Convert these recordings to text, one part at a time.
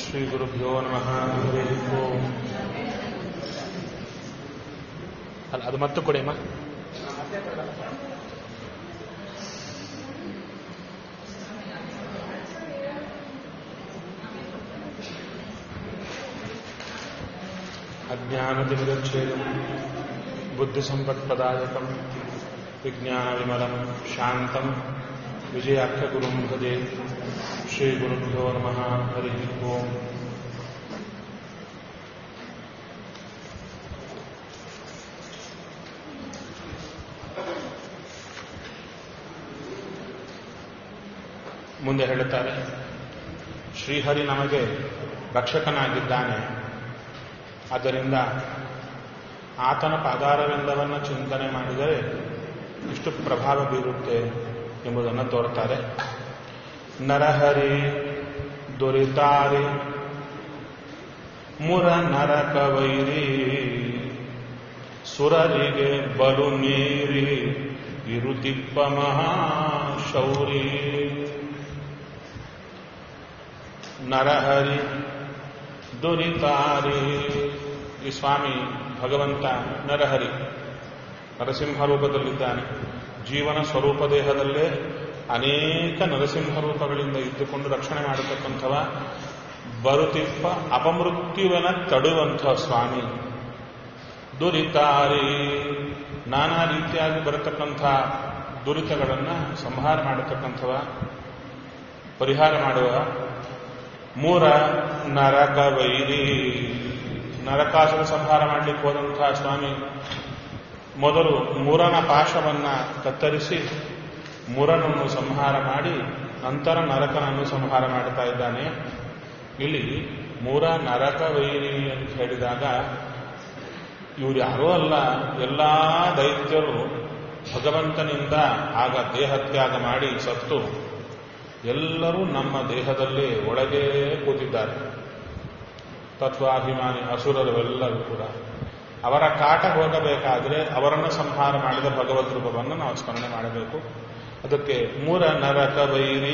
ಶ್ರೀಗುರುಭ್ಯೋ ನಮಃ ಹರಿ ಓಂ ಅಲ್ಲ ಅದು ಮತ್ತೆ ಕೊಡಿ ಅಮ್ಮ अज्ञानतिमिरच्छेदम् बुद्धिसम्पत्प्रदायकम् विज्ञानविमलम् शान्तम् विजयाख्यगुरुम् भजे श्रीगुरुभ्यो नमः हरिः ओम् ಮುಂದೆ ಹೇಳುತ್ತಾರೆ ಶ್ರೀಹರಿ ನಮಗೆ ರಕ್ಷಕನಾಗಿದ್ದಾನೆ ಆದ್ದರಿಂದ ಆತನ ಪಾದಾರವಿಂದವನ್ನು ಚಿಂತನೆ ಮಾಡಿದರೆ ಇಷ್ಟು ಪ್ರಭಾವ ಬೀರುತ್ತೆ ಎಂಬುದನ್ನು ತೋರ್ತಾರೆ ನರಹರಿ ದೊರಿತಾರಿ ಮುರ ನರಕ ವೈರಿ ಸುರರಿಗೆ ಬಲು ಮೀರಿ ಇರುತಿಪ್ಪ ಮಹಾಶೌರಿ ನರಹರಿ ದುರಿತಾರಿ ಈ ಸ್ವಾಮಿ ಭಗವಂತ ನರಹರಿ ನರಸಿಂಹ ರೂಪದಲ್ಲಿದ್ದಾನೆ ಜೀವನ ಸ್ವರೂಪ ದೇಹದಲ್ಲೇ ಅನೇಕ ನರಸಿಂಹ ರೂಪಗಳಿಂದ ಇದ್ದುಕೊಂಡು ರಕ್ಷಣೆ ಮಾಡತಕ್ಕಂಥವ ಬರುತಿಪ್ಪ ಅಪಮೃತ್ಯುವನ ತಡುವಂಥ ಸ್ವಾಮಿ ದುರಿತಾರಿ ನಾನಾ ರೀತಿಯಾಗಿ ಬರತಕ್ಕಂಥ ದುರಿತಗಳನ್ನು ಸಂಹಾರ ಮಾಡತಕ್ಕಂಥವ ಪರಿಹಾರ ಮಾಡುವ ಮೂರ ನರಕ ವೈರಿ ನರಕಾಸುರ ಸಂಹಾರ ಮಾಡಲಿಕ್ಕೆ ಹೋದಂತಹ ಸ್ವಾಮಿ ಮೊದಲು ಮುರನ ಪಾಶವನ್ನ ಕತ್ತರಿಸಿ ಮುರನನ್ನು ಸಂಹಾರ ಮಾಡಿ ನಂತರ ನರಕನನ್ನು ಸಂಹಾರ ಮಾಡ್ತಾ ಇದ್ದಾನೆ ಇಲ್ಲಿ ಮೂರ ನರಕ ವೈರಿ ಅಂತ ಹೇಳಿದಾಗ ಇವರು ಯಾರೂ ಅಲ್ಲ ಎಲ್ಲ ದೈತ್ಯರು ಭಗವಂತನಿಂದ ಆಗ ದೇಹತ್ಯಾಗ ಮಾಡಿ ಸತ್ತು ಎಲ್ಲರೂ ನಮ್ಮ ದೇಹದಲ್ಲಿ ಒಳಗೇ ಕೂತಿದ್ದಾರೆ ತತ್ವಾಭಿಮಾನಿ ಅಸುರರು ಎಲ್ಲರೂ ಕೂಡ ಅವರ ಕಾಟ ಹೋಗಬೇಕಾದ್ರೆ ಅವರನ್ನು ಸಂಹಾರ ಮಾಡಿದ ಭಗವದ್ ರೂಪವನ್ನು ನಾವು ಸ್ಮರಣೆ ಮಾಡಬೇಕು ಅದಕ್ಕೆ ಮೂರ ನರಕ ವೈರಿ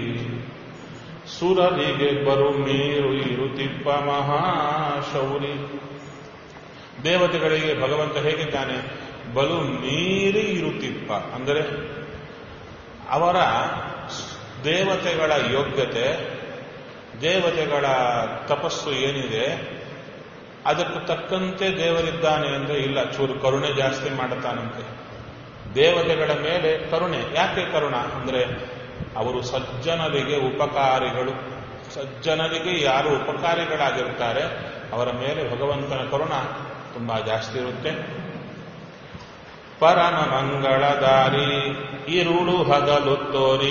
ಸುರರಿಗೆ ಬರು ಮೀರು ಇರುತಿಪ್ಪ ಮಹಾಶೌರಿ ದೇವತೆಗಳಿಗೆ ಭಗವಂತ ಹೇಗಿದ್ದಾನೆ ಬಲು ಮೀರಿ ಇರುತ್ತಿಪ್ಪ ಅಂದರೆ ಅವರ ದೇವತೆಗಳ ಯೋಗ್ಯತೆ ದೇವತೆಗಳ ತಪಸ್ಸು ಏನಿದೆ ಅದಕ್ಕೆ ತಕ್ಕಂತೆ ದೇವರಿದ್ದಾನೆ ಅಂದರೆ ಇಲ್ಲ ಚೂರು ಕರುಣೆ ಜಾಸ್ತಿ ಮಾಡುತ್ತಾನಂತೆ ದೇವತೆಗಳ ಮೇಲೆ ಕರುಣೆ ಯಾಕೆ ಕರುಣ ಅಂದರೆ ಅವರು ಸಜ್ಜನರಿಗೆ ಉಪಕಾರಿಗಳು ಸಜ್ಜನರಿಗೆ ಯಾರು ಉಪಕಾರಿಗಳಾಗಿರ್ತಾರೆ ಅವರ ಮೇಲೆ ಭಗವಂತನ ಕರುಣ ತುಂಬಾ ಜಾಸ್ತಿ ಇರುತ್ತೆ ಪರಮ ಮಂಗಳದಾರಿ ಇರುಳು ಹಗಲು ತೋರಿ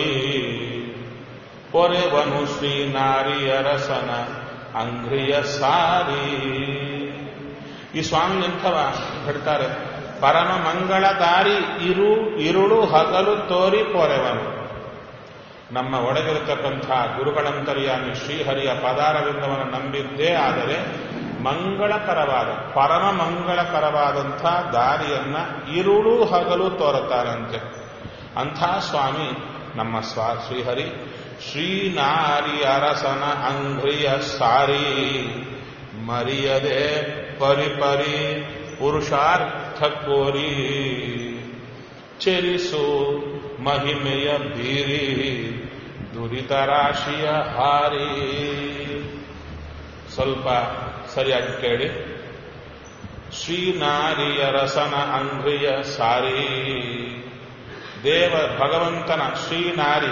ಪೊರೆವನು ಶ್ರೀ ನಾರಿಯರಸನ ಅಂಗ್ರಿಯ ಸಾರಿ ಈ ಸ್ವಾಮಿ ಎಂಥವ ಹೇಳ್ತಾರೆ ಪರಮ ಮಂಗಳ ದಾರಿ ಇರು ಇರುಳು ಹಗಲು ತೋರಿ ಪೊರೆವನು ನಮ್ಮ ಒಳಗಿರತಕ್ಕಂಥ ಗುರುಗಳಂತರ್ಯಾಮಿ ಶ್ರೀಹರಿಯ ಪದಾರವಿಂದವನ್ನು ನಂಬಿದ್ದೇ ಆದರೆ ಮಂಗಳಕರವಾದ ಪರಮ ಮಂಗಳಕರವಾದಂಥ ದಾರಿಯನ್ನ ಇರುಳು ಹಗಲು ತೋರುತ್ತಾರಂತೆ ಅಂಥ ಸ್ವಾಮಿ ನಮ್ಮ ಸ್ವಾ ಶ್ರೀಹರಿ ಶ್ರೀನಾರಿ ಅರಸನ ಅಂಗ್ರಿಯ ಸಾರಿ ಮರಿಯದೆ ಪರಿಪರಿ ಪುರುಷಾರ್ಥ ಕೋರಿ ಚೆರಿಸು ಮಹಿಮೆಯ ಬೀರಿ ದುರಿತ ರಾಶಿಯ ಹಾರಿ ಸ್ವಲ್ಪ ಸರಿಯಾಗಿ ಕೇಳಿ ಶ್ರೀನಾರಿಯ ರಸನ ಅಂಗ್ರಿಯ ಸಾರಿ ದೇವ ಭಗವಂತನ ಶ್ರೀನಾರಿ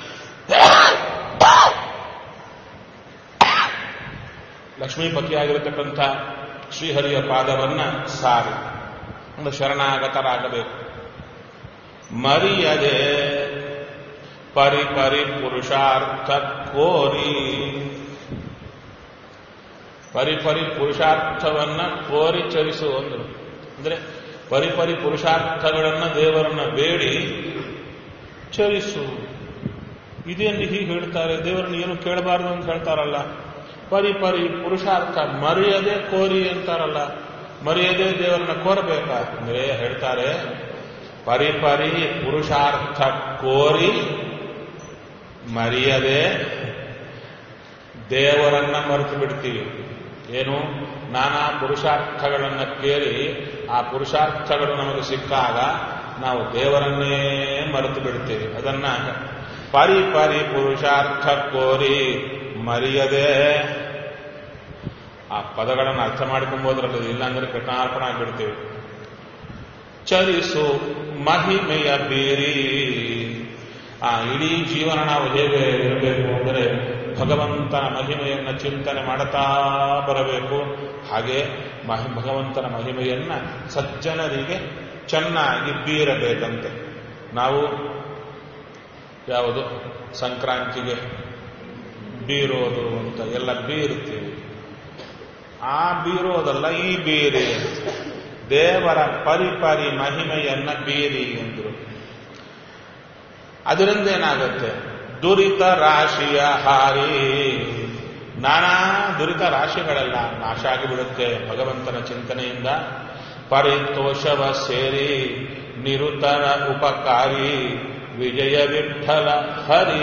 ಲಕ್ಷ್ಮೀಪತಿಯಾಗಿರತಕ್ಕಂಥ ಶ್ರೀಹರಿಯ ಪಾದವನ್ನ ಸಾರಿ ಒಂದು ಶರಣಾಗತರಾಗಬೇಕು ಮರಿಯದೆ ಪರಿ ಪರಿ ಪುರುಷಾರ್ಥ ಕೋರಿ ಪರಿಪರಿ ಪುರುಷಾರ್ಥವನ್ನ ಕೋರಿ ಚರಿಸು ಅಂದರು ಅಂದ್ರೆ ಪರಿಪರಿ ಪುರುಷಾರ್ಥಗಳನ್ನ ದೇವರನ್ನ ಬೇಡಿ ಚರಿಸು ಇದೇನು ಹೀಗೆ ಹೇಳ್ತಾರೆ ದೇವರನ್ನ ಏನು ಕೇಳಬಾರದು ಅಂತ ಹೇಳ್ತಾರಲ್ಲ ಪರಿಪರಿ ಪುರುಷಾರ್ಥ ಮರೆಯದೆ ಕೋರಿ ಅಂತಾರಲ್ಲ ಮರೆಯದೆ ದೇವರನ್ನ ಕೋರಬೇಕಾ ಅಂದ್ರೆ ಹೇಳ್ತಾರೆ ಪರಿಪರಿ ಪುರುಷಾರ್ಥ ಕೋರಿ ಮರೆಯದೆ ದೇವರನ್ನ ಮರೆತು ಬಿಡ್ತೀವಿ ಏನು ನಾನಾ ಪುರುಷಾರ್ಥಗಳನ್ನು ಕೇಳಿ ಆ ಪುರುಷಾರ್ಥಗಳು ನಮಗೆ ಸಿಕ್ಕಾಗ ನಾವು ದೇವರನ್ನೇ ಮರೆತು ಬಿಡ್ತೀವಿ ಅದನ್ನ ಪರಿ ಪರಿ ಪುರುಷಾರ್ಥ ಕೋರಿ ಮರೆಯದೆ ಆ ಪದಗಳನ್ನು ಅರ್ಥ ಮಾಡ್ಕೊಂಬೋದ್ರಲ್ಲಿ ಇಲ್ಲ ಅಂದ್ರೆ ಕೃಷ್ಣಾರ್ಪಣ ಆಗ್ಬಿಡ್ತೀವಿ ಚರಿಸು ಮಹಿಮೆಯ ಬೀರಿ ಆ ಇಡೀ ಜೀವನ ನಾವು ಹೇಗೆ ಇರಬೇಕು ಅಂದರೆ ಭಗವಂತನ ಮಹಿಮೆಯನ್ನ ಚಿಂತನೆ ಮಾಡುತ್ತಾ ಬರಬೇಕು ಹಾಗೆ ಮಹಿ ಭಗವಂತನ ಮಹಿಮೆಯನ್ನ ಸಜ್ಜನರಿಗೆ ಚೆನ್ನಾಗಿ ಬೀರಬೇಕಂತೆ ನಾವು ಯಾವುದು ಸಂಕ್ರಾಂತಿಗೆ ಬೀರೋದು ಅಂತ ಎಲ್ಲ ಬೀರುತ್ತೀವಿ ಆ ಬೀರೋದಲ್ಲ ಈ ಬೀರಿ ದೇವರ ಪರಿಪರಿ ಮಹಿಮೆಯನ್ನ ಬೀರಿ ಎಂದರು ಅದರಿಂದ ಏನಾಗುತ್ತೆ ದುರಿತ ರಾಶಿಯ ಹಾರಿ ನಾನಾ ದುರಿತ ರಾಶಿಗಳೆಲ್ಲ ನಾಶ ಆಗಿಬಿಡುತ್ತೆ ಭಗವಂತನ ಚಿಂತನೆಯಿಂದ ಪರಿತೋಷವ ಸೇರಿ ನಿರುತರ ಉಪಕಾರಿ ವಿಜಯ ವಿಠಲ ಹರಿ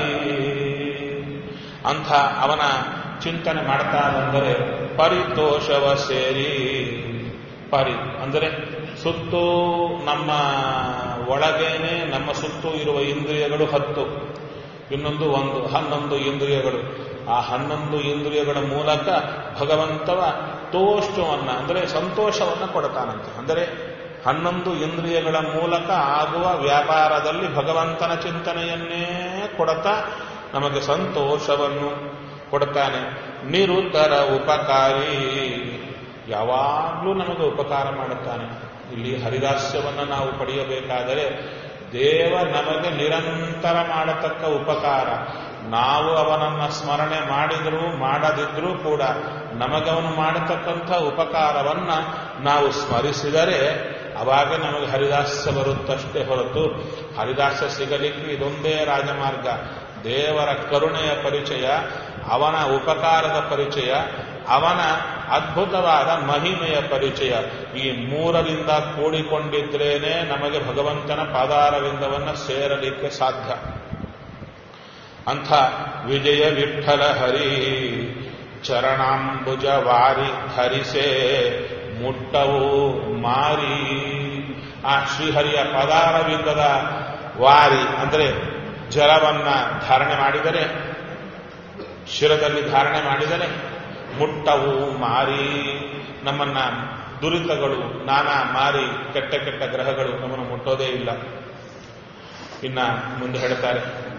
ಅಂಥ ಅವನ ಚಿಂತನೆ ಮಾಡ್ತಾ ಬಂದರೆ ಪರಿತೋಷವ ಸೇರಿ ಪರಿ ಅಂದರೆ ಸುತ್ತು ನಮ್ಮ ಒಳಗೇನೆ ನಮ್ಮ ಸುತ್ತು ಇರುವ ಇಂದ್ರಿಯಗಳು ಹತ್ತು ಇನ್ನೊಂದು ಒಂದು ಹನ್ನೊಂದು ಇಂದ್ರಿಯಗಳು ಆ ಹನ್ನೊಂದು ಇಂದ್ರಿಯಗಳ ಮೂಲಕ ಭಗವಂತವ ತೋಷ್ಟವನ್ನ ಅಂದರೆ ಸಂತೋಷವನ್ನ ಕೊಡ್ತಾನಂತೆ ಅಂದರೆ ಹನ್ನೊಂದು ಇಂದ್ರಿಯಗಳ ಮೂಲಕ ಆಗುವ ವ್ಯಾಪಾರದಲ್ಲಿ ಭಗವಂತನ ಚಿಂತನೆಯನ್ನೇ ಕೊಡ್ತಾ ನಮಗೆ ಸಂತೋಷವನ್ನು ಕೊಡ್ತಾನೆ ನಿರುತ್ತರ ಉಪಕಾರಿ ಯಾವಾಗಲೂ ನಮಗೆ ಉಪಕಾರ ಮಾಡುತ್ತಾನೆ ಇಲ್ಲಿ ಹರಿದಾಸ್ಯವನ್ನು ನಾವು ಪಡೆಯಬೇಕಾದರೆ ದೇವ ನಮಗೆ ನಿರಂತರ ಮಾಡತಕ್ಕ ಉಪಕಾರ ನಾವು ಅವನನ್ನ ಸ್ಮರಣೆ ಮಾಡಿದರೂ ಮಾಡದಿದ್ರೂ ಕೂಡ ನಮಗವನು ಮಾಡತಕ್ಕಂಥ ಉಪಕಾರವನ್ನ ನಾವು ಸ್ಮರಿಸಿದರೆ ಅವಾಗ ನಮಗೆ ಹರಿದಾಸ್ಯ ಬರುತ್ತಷ್ಟೇ ಹೊರತು ಹರಿದಾಸ್ಯ ಸಿಗಲಿಕ್ಕೆ ಇದೊಂದೇ ರಾಜಮಾರ್ಗ ದೇವರ ಕರುಣೆಯ ಪರಿಚಯ ಅವನ ಉಪಕಾರದ ಪರಿಚಯ ಅವನ ಅದ್ಭುತವಾದ ಮಹಿಮೆಯ ಪರಿಚಯ ಈ ಮೂರರಿಂದ ಕೂಡಿಕೊಂಡಿದ್ರೇನೆ ನಮಗೆ ಭಗವಂತನ ಪಾದಾರವಿಂದವನ್ನು ಸೇರಲಿಕ್ಕೆ ಸಾಧ್ಯ ಅಂಥ ವಿಜಯ ವಿಠಲ ಹರಿ ಚರಣಾಂಬುಜ ವಾರಿ ಧರಿಸೆ ಮುಟ್ಟವು ಮಾರಿ ಆ ಶ್ರೀಹರಿಯ ಪದಾರವಿಂದದ ವಾರಿ ಅಂದರೆ ಜಲವನ್ನ ಧಾರಣೆ ಮಾಡಿದರೆ ಶಿರದಲ್ಲಿ ಧಾರಣೆ ಮಾಡಿದರೆ ಮುಟ್ಟವು ಮಾರಿ ನಮ್ಮನ್ನ ದುರಿತಗಳು ನಾನಾ ಮಾರಿ ಕೆಟ್ಟ ಕೆಟ್ಟ ಗ್ರಹಗಳು ನಮ್ಮನ್ನು ಮುಟ್ಟೋದೇ ಇಲ್ಲ ಇನ್ನ ಮುಂದೆ ಹೇಳ್ತಾರೆ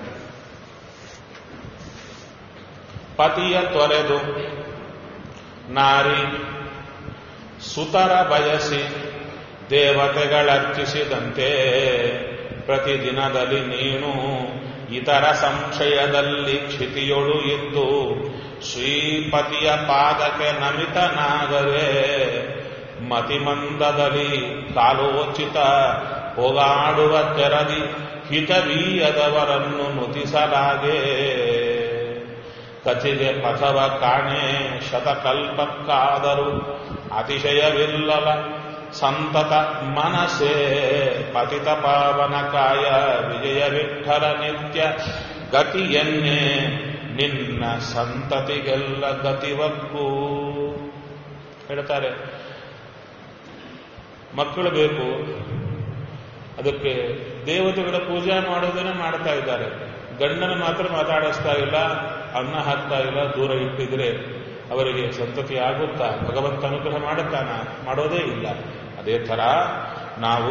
ಪತಿಯ ತೊರೆದು ನಾರಿ ಸುತರ ಬಯಸಿ ದೇವತೆಗಳರ್ಚಿಸಿದಂತೆ ಪ್ರತಿದಿನದಲ್ಲಿ ನೀನು ಇತರ ಸಂಶಯದಲ್ಲಿ ಕ್ಷಿತಿಯೊಳು ಇದ್ದು ಶ್ರೀಪತಿಯ ಪಾದಕ್ಕೆ ನಮಿತನಾಗದೆ ಮತಿಮಂದದಲ್ಲಿ ಕಾಲೋಚಿತ ಹೋಗಾಡುವ ತೆರದಿ ಹಿತವೀಯದವರನ್ನು ನುತಿಸಲಾಗೆ ಕಚಿಗೆ ಪಥವ ಕಾಣೆ ಶತಕಲ್ಪಕ್ಕಾದರೂ ಅತಿಶಯವಿಲ್ಲಲ ಸಂತತ ಮನಸೆ ಪತಿತ ಪಾವನ ಕಾಯ ವಿಜಯ ವಿಠಲ ನಿತ್ಯ ಗತಿಯನ್ನೇ ನಿನ್ನ ಸಂತತಿಗೆಲ್ಲ ಗತಿವಕ್ಕೂ ಹೇಳ್ತಾರೆ ಮಕ್ಕಳು ಬೇಕು ಅದಕ್ಕೆ ದೇವತೆಗಳ ಪೂಜೆ ಮಾಡೋದನ್ನೇ ಮಾಡ್ತಾ ಇದ್ದಾರೆ ಗಂಡನ ಮಾತ್ರ ಮಾತಾಡಿಸ್ತಾ ಇಲ್ಲ ಅನ್ನ ಹಾಕ್ತಾ ಇಲ್ಲ ದೂರ ಇಟ್ಟಿದ್ರೆ ಅವರಿಗೆ ಸಂತತಿ ಆಗುತ್ತಾ ಭಗವಂತ ಅನುಗ್ರಹ ಮಾಡುತ್ತಾನ ಮಾಡೋದೇ ಇಲ್ಲ ಅದೇ ಥರ ನಾವು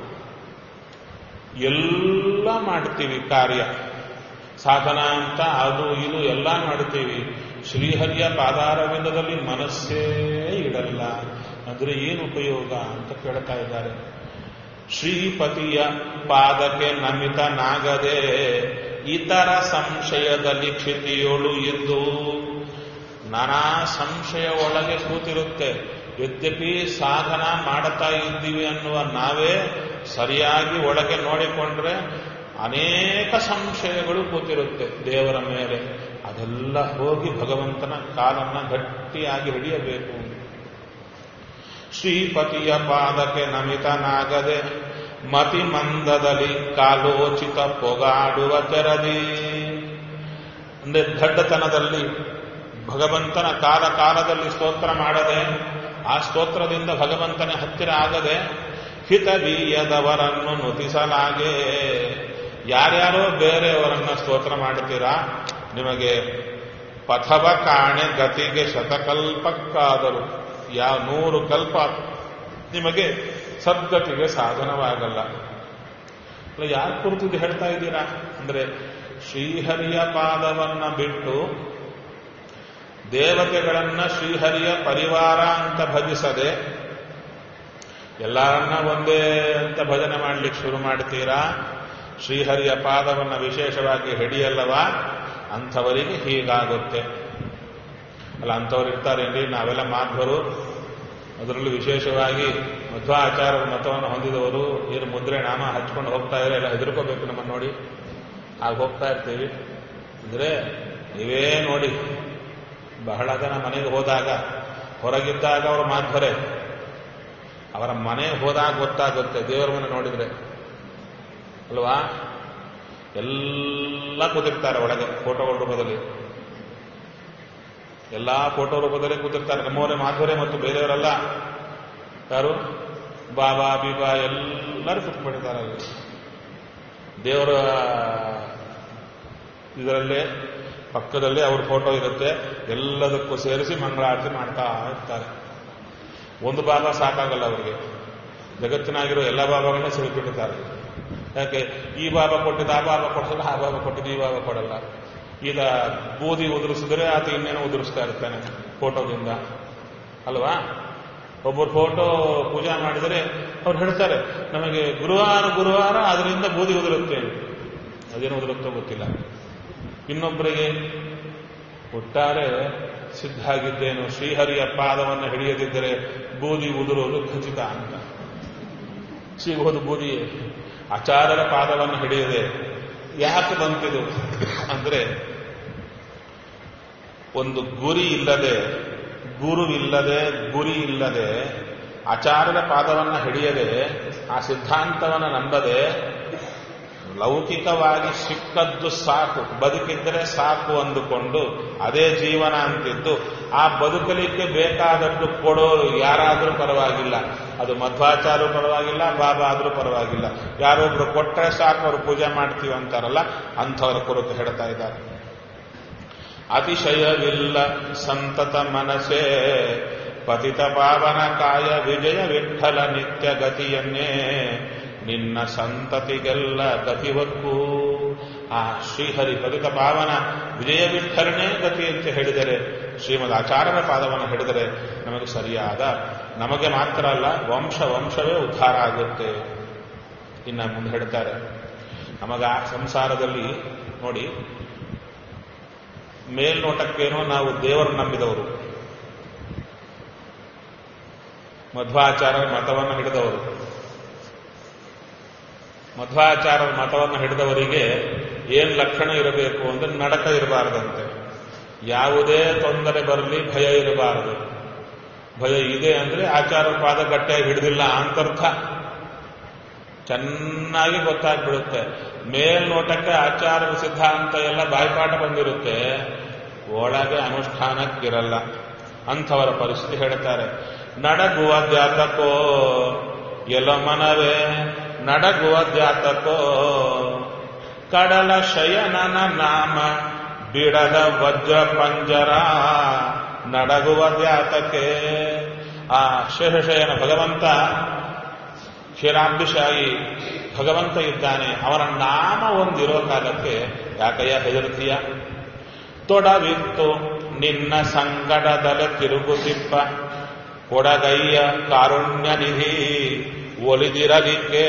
ಎಲ್ಲ ಮಾಡ್ತೀವಿ ಕಾರ್ಯ ಸಾಧನ ಅಂತ ಅದು ಇದು ಎಲ್ಲ ಮಾಡ್ತೀವಿ ಶ್ರೀಹರಿಯ ಪಾದಾರವಿಂದದಲ್ಲಿ ಮನಸ್ಸೇ ಇಡಲ್ಲ ಅಂದ್ರೆ ಏನು ಉಪಯೋಗ ಅಂತ ಕೇಳ್ತಾ ಇದ್ದಾರೆ ಶ್ರೀಪತಿಯ ಪಾದಕ್ಕೆ ನಮಿತನಾಗದೆ ಇತರ ಸಂಶಯದಲ್ಲಿ ಕ್ಷಿತಿಯೋಳು ಎಂದು ನಾನಾ ಸಂಶಯ ಒಳಗೆ ಕೂತಿರುತ್ತೆ ಯದ್ಯಪಿ ಸಾಧನ ಮಾಡುತ್ತಾ ಇದ್ದೀವಿ ಅನ್ನುವ ನಾವೇ ಸರಿಯಾಗಿ ಒಳಗೆ ನೋಡಿಕೊಂಡ್ರೆ ಅನೇಕ ಸಂಶಯಗಳು ಕೂತಿರುತ್ತೆ ದೇವರ ಮೇಲೆ ಅದೆಲ್ಲ ಹೋಗಿ ಭಗವಂತನ ಕಾಲನ್ನ ಗಟ್ಟಿಯಾಗಿ ಹಿಡಿಯಬೇಕು ಶ್ರೀಪತಿಯ ಪಾದಕ್ಕೆ ನಮಿತನಾಗದೆ ಮತಿ ಮಂದದಲ್ಲಿ ಕಾಲೋಚಿತ ಪೊಗಾಡುವ ತೆರದಿ ಅಂದ್ರೆ ದಡ್ಡತನದಲ್ಲಿ ಭಗವಂತನ ಕಾಲ ಕಾಲದಲ್ಲಿ ಸ್ತೋತ್ರ ಮಾಡದೆ ಆ ಸ್ತೋತ್ರದಿಂದ ಭಗವಂತನ ಹತ್ತಿರ ಆಗದೆ ಹಿತವೀಯದವರನ್ನು ನುತಿಸಲಾಗೆ ಯಾರ್ಯಾರೋ ಬೇರೆಯವರನ್ನ ಸ್ತೋತ್ರ ಮಾಡ್ತೀರಾ ನಿಮಗೆ ಪಥವ ಕಾಣೆ ಗತಿಗೆ ಶತಕಲ್ಪಕ್ಕಾದರು ಯಾವ ನೂರು ಕಲ್ಪ ನಿಮಗೆ ಸದ್ಗತಿಗೆ ಸಾಧನವಾಗಲ್ಲ ಯಾರ ಕುರಿತು ಇದು ಹೇಳ್ತಾ ಇದ್ದೀರಾ ಅಂದ್ರೆ ಶ್ರೀಹರಿಯ ಪಾದವನ್ನ ಬಿಟ್ಟು ದೇವತೆಗಳನ್ನ ಶ್ರೀಹರಿಯ ಪರಿವಾರ ಅಂತ ಭಜಿಸದೆ ಎಲ್ಲರನ್ನ ಒಂದೇ ಅಂತ ಭಜನೆ ಮಾಡ್ಲಿಕ್ಕೆ ಶುರು ಮಾಡ್ತೀರಾ ಶ್ರೀಹರಿಯ ಪಾದವನ್ನ ವಿಶೇಷವಾಗಿ ಹಿಡಿಯಲ್ಲವಾ ಅಂಥವರಿಗೆ ಹೀಗಾಗುತ್ತೆ ಅಲ್ಲ ಅಂಥವ್ರು ಇರ್ತಾರೇನ್ರಿ ನಾವೆಲ್ಲ ಮಾಧ್ವರು ಅದರಲ್ಲೂ ವಿಶೇಷವಾಗಿ ಮಧ್ವಾಚಾರ್ಯರ ಮತವನ್ನು ಹೊಂದಿದವರು ಏನು ಮುದ್ರೆ ನಾಮ ಹಚ್ಕೊಂಡು ಹೋಗ್ತಾ ಇದ್ರೆ ಎಲ್ಲ ಹೆದರ್ಕೋಬೇಕು ನಮ್ಮನ್ನು ನೋಡಿ ಆಗ ಹೋಗ್ತಾ ಇರ್ತೀವಿ ಅಂದ್ರೆ ನೀವೇ ನೋಡಿ ಬಹಳ ಜನ ಮನೆಗೆ ಹೋದಾಗ ಹೊರಗಿದ್ದಾಗ ಅವರು ಮಾಧ್ವರೇ ಅವರ ಮನೆಗೆ ಹೋದಾಗ ಗೊತ್ತಾಗುತ್ತೆ ದೇವರ ಮನೆ ನೋಡಿದ್ರೆ ಅಲ್ವಾ ಎಲ್ಲ ಕೂತಿರ್ತಾರೆ ಒಳಗೆ ಫೋಟೋಗಳ ರೂಪದಲ್ಲಿ ಎಲ್ಲಾ ಫೋಟೋ ರೂಪದಲ್ಲಿ ಕೂತಿರ್ತಾರೆ ನಮ್ಮವರೇ ಮಾಧುರೇ ಮತ್ತು ಬೇರೆಯವರೆಲ್ಲ ಯಾರು ಬಾಬಾ ಬೀಬಾ ಎಲ್ಲರೂ ಕೂತ್ಕೊಂಡಿದ್ದಾರೆ ಅಲ್ಲಿ ದೇವರ ಇದರಲ್ಲೇ ಪಕ್ಕದಲ್ಲೇ ಅವ್ರ ಫೋಟೋ ಇರುತ್ತೆ ಎಲ್ಲದಕ್ಕೂ ಸೇರಿಸಿ ಮಂಗಳಾರತಿ ಮಾಡ್ತಾ ಇರ್ತಾರೆ ಒಂದು ಬಾಬಾ ಸಾಕಾಗಲ್ಲ ಅವರಿಗೆ ಜಗತ್ತಿನಾಗಿರೋ ಎಲ್ಲ ಬಾಬಾಗಳನ್ನ ಸಿಲುಕಿಟ್ಟಿದ್ದಾರೆ ಯಾಕೆ ಈ ಬಾಬಾ ಕೊಟ್ಟಿದ್ದು ಆ ಬಾಬಾ ಕೊಡಲ್ಲ ಆ ಬಾಬಾ ಕೊಟ್ಟಿದ್ದು ಈ ಬಾಬಾ ಕೊಡಲ್ಲ ಈಗ ಬೂದಿ ಉದುರಿಸಿದ್ರೆ ಆತ ಇನ್ನೇನೋ ಉದುರಿಸ್ತಾ ಇರ್ತಾನೆ ಫೋಟೋದಿಂದ ಅಲ್ವಾ ಒಬ್ಬರು ಫೋಟೋ ಪೂಜಾ ಮಾಡಿದರೆ ಅವ್ರು ಹೇಳ್ತಾರೆ ನಮಗೆ ಗುರುವಾರ ಗುರುವಾರ ಅದರಿಂದ ಬೂದಿ ಉದುರುತ್ತೆ ಅದೇನು ಉದುರುತ್ತೋ ಗೊತ್ತಿಲ್ಲ ಇನ್ನೊಬ್ಬರಿಗೆ ಒಟ್ಟಾರೆ ಸಿದ್ಧ ಆಗಿದ್ದೇನು ಶ್ರೀಹರಿಯ ಪಾದವನ್ನು ಹಿಡಿಯದಿದ್ದರೆ ಬೂದಿ ಉದುರೋದು ಖಚಿತ ಅಂತ ಸಿಗೋದು ಬೂದಿಯೇ ಆಚಾರ್ಯರ ಪಾದವನ್ನು ಹಿಡಿಯದೆ ಯಾಕೆ ಬಂತಿದು ಅಂದ್ರೆ ಒಂದು ಗುರಿ ಇಲ್ಲದೆ ಗುರುವಿಲ್ಲದೆ ಗುರಿ ಇಲ್ಲದೆ ಆಚಾರ್ಯರ ಪಾದವನ್ನು ಹಿಡಿಯದೆ ಆ ಸಿದ್ಧಾಂತವನ್ನು ನಂಬದೆ ಲೌಕಿಕವಾಗಿ ಸಿಕ್ಕದ್ದು ಸಾಕು ಬದುಕಿದ್ರೆ ಸಾಕು ಅಂದುಕೊಂಡು ಅದೇ ಜೀವನ ಅಂತಿದ್ದು ಆ ಬದುಕಲಿಕ್ಕೆ ಬೇಕಾದದ್ದು ಕೊಡೋರು ಯಾರಾದರೂ ಪರವಾಗಿಲ್ಲ ಅದು ಮಧ್ವಾಚಾರ್ಯರು ಪರವಾಗಿಲ್ಲ ಬಾಬಾ ಆದರೂ ಪರವಾಗಿಲ್ಲ ಯಾರೊಬ್ರು ಕೊಟ್ಟರೆ ಸಾಕು ಅವರು ಪೂಜೆ ಮಾಡ್ತೀವಿ ಅಂತಾರಲ್ಲ ಅಂಥವರ ಕುರಿತು ಹೇಳ್ತಾ ಇದ್ದಾರೆ ಅತಿಶಯವಿಲ್ಲ ಸಂತತ ಮನಸೇ ಪತಿತ ಪಾವನ ಕಾಯ ವಿಜಯ ವಿಠಲ ನಿತ್ಯ ಗತಿಯನ್ನೇ ನಿನ್ನ ಸಂತತಿಗೆಲ್ಲ ಗತಿ ಹೊಕ್ಕು ಆ ಶ್ರೀಹರಿ ಪತಿತ ಪಾವನ ವಿಜಯ ವಿಠಲನೇ ಗತಿ ಅಂತ ಹೇಳಿದರೆ ಶ್ರೀಮದ್ ಆಚಾರ್ಯರ ಪಾದವನ್ನು ಹಿಡಿದರೆ ನಮಗೆ ಸರಿಯಾದ ನಮಗೆ ಮಾತ್ರ ಅಲ್ಲ ವಂಶ ವಂಶವೇ ಉದ್ಧಾರ ಆಗುತ್ತೆ ಇನ್ನು ಮುಂದೆ ಹೇಳ್ತಾರೆ ನಮಗ ಸಂಸಾರದಲ್ಲಿ ನೋಡಿ ಮೇಲ್ನೋಟಕ್ಕೇನೋ ನಾವು ದೇವರು ನಂಬಿದವರು ಮಧ್ವಾಚಾರ್ಯರ ಮತವನ್ನು ಹಿಡಿದವರು ಮಧ್ವಾಚಾರ್ಯರ ಮತವನ್ನು ಹಿಡಿದವರಿಗೆ ಏನ್ ಲಕ್ಷಣ ಇರಬೇಕು ಅಂದ್ರೆ ನಡಕ ಇರಬಾರದಂತೆ ಯಾವುದೇ ತೊಂದರೆ ಬರಲಿ ಭಯ ಇರಬಾರದು ಭಯ ಇದೆ ಅಂದ್ರೆ ಆಚಾರ ಪಾದ ಗಟ್ಟಿಯಾಗಿ ಹಿಡಿದಿಲ್ಲ ಅಂತರ್ಥ ಚೆನ್ನಾಗಿ ಗೊತ್ತಾಗ್ಬಿಡುತ್ತೆ ಮೇಲ್ನೋಟಕ್ಕೆ ಆಚಾರ ಸಿದ್ಧಾಂತ ಎಲ್ಲ ಬಾಯ್ಪಾಠ ಬಂದಿರುತ್ತೆ ಒಳಗೆ ಅನುಷ್ಠಾನಕ್ಕಿರಲ್ಲ ಅಂಥವರ ಪರಿಸ್ಥಿತಿ ಹೇಳ್ತಾರೆ ನಡಗುವ ಜಾತಕೋ ಎಲ ಮನವೇ ನಡಗುವ ಜಾತಕೋ ಕಡಲ ಶಯನನ ನಾಮ ಬಿಡದ ವಜ್ರ ಪಂಜರ ನಡಗುವ ಜಾತಕ್ಕೆ ಆ ಶೇಷಶಯನ ಭಗವಂತ ಕ್ಷೀರಾಬ್ದಿಶಾಹಿ ಭಗವಂತ ಇದ್ದಾನೆ ಅವನ ನಾಮ ಒಂದಿರೋ ಕಾಲಕ್ಕೆ ಯಾಕಯ್ಯ ಹೆದರ್ತೀಯ ತೊಡವಿತ್ತು ನಿನ್ನ ಸಂಗಡದಲೆ ತಿರುಗುತಿಪ್ಪ ಕೊಡಗಯ್ಯ ಕಾರುಣ್ಯ ನಿಧಿ ಒಲಿದಿರಲಿಕ್ಕೆ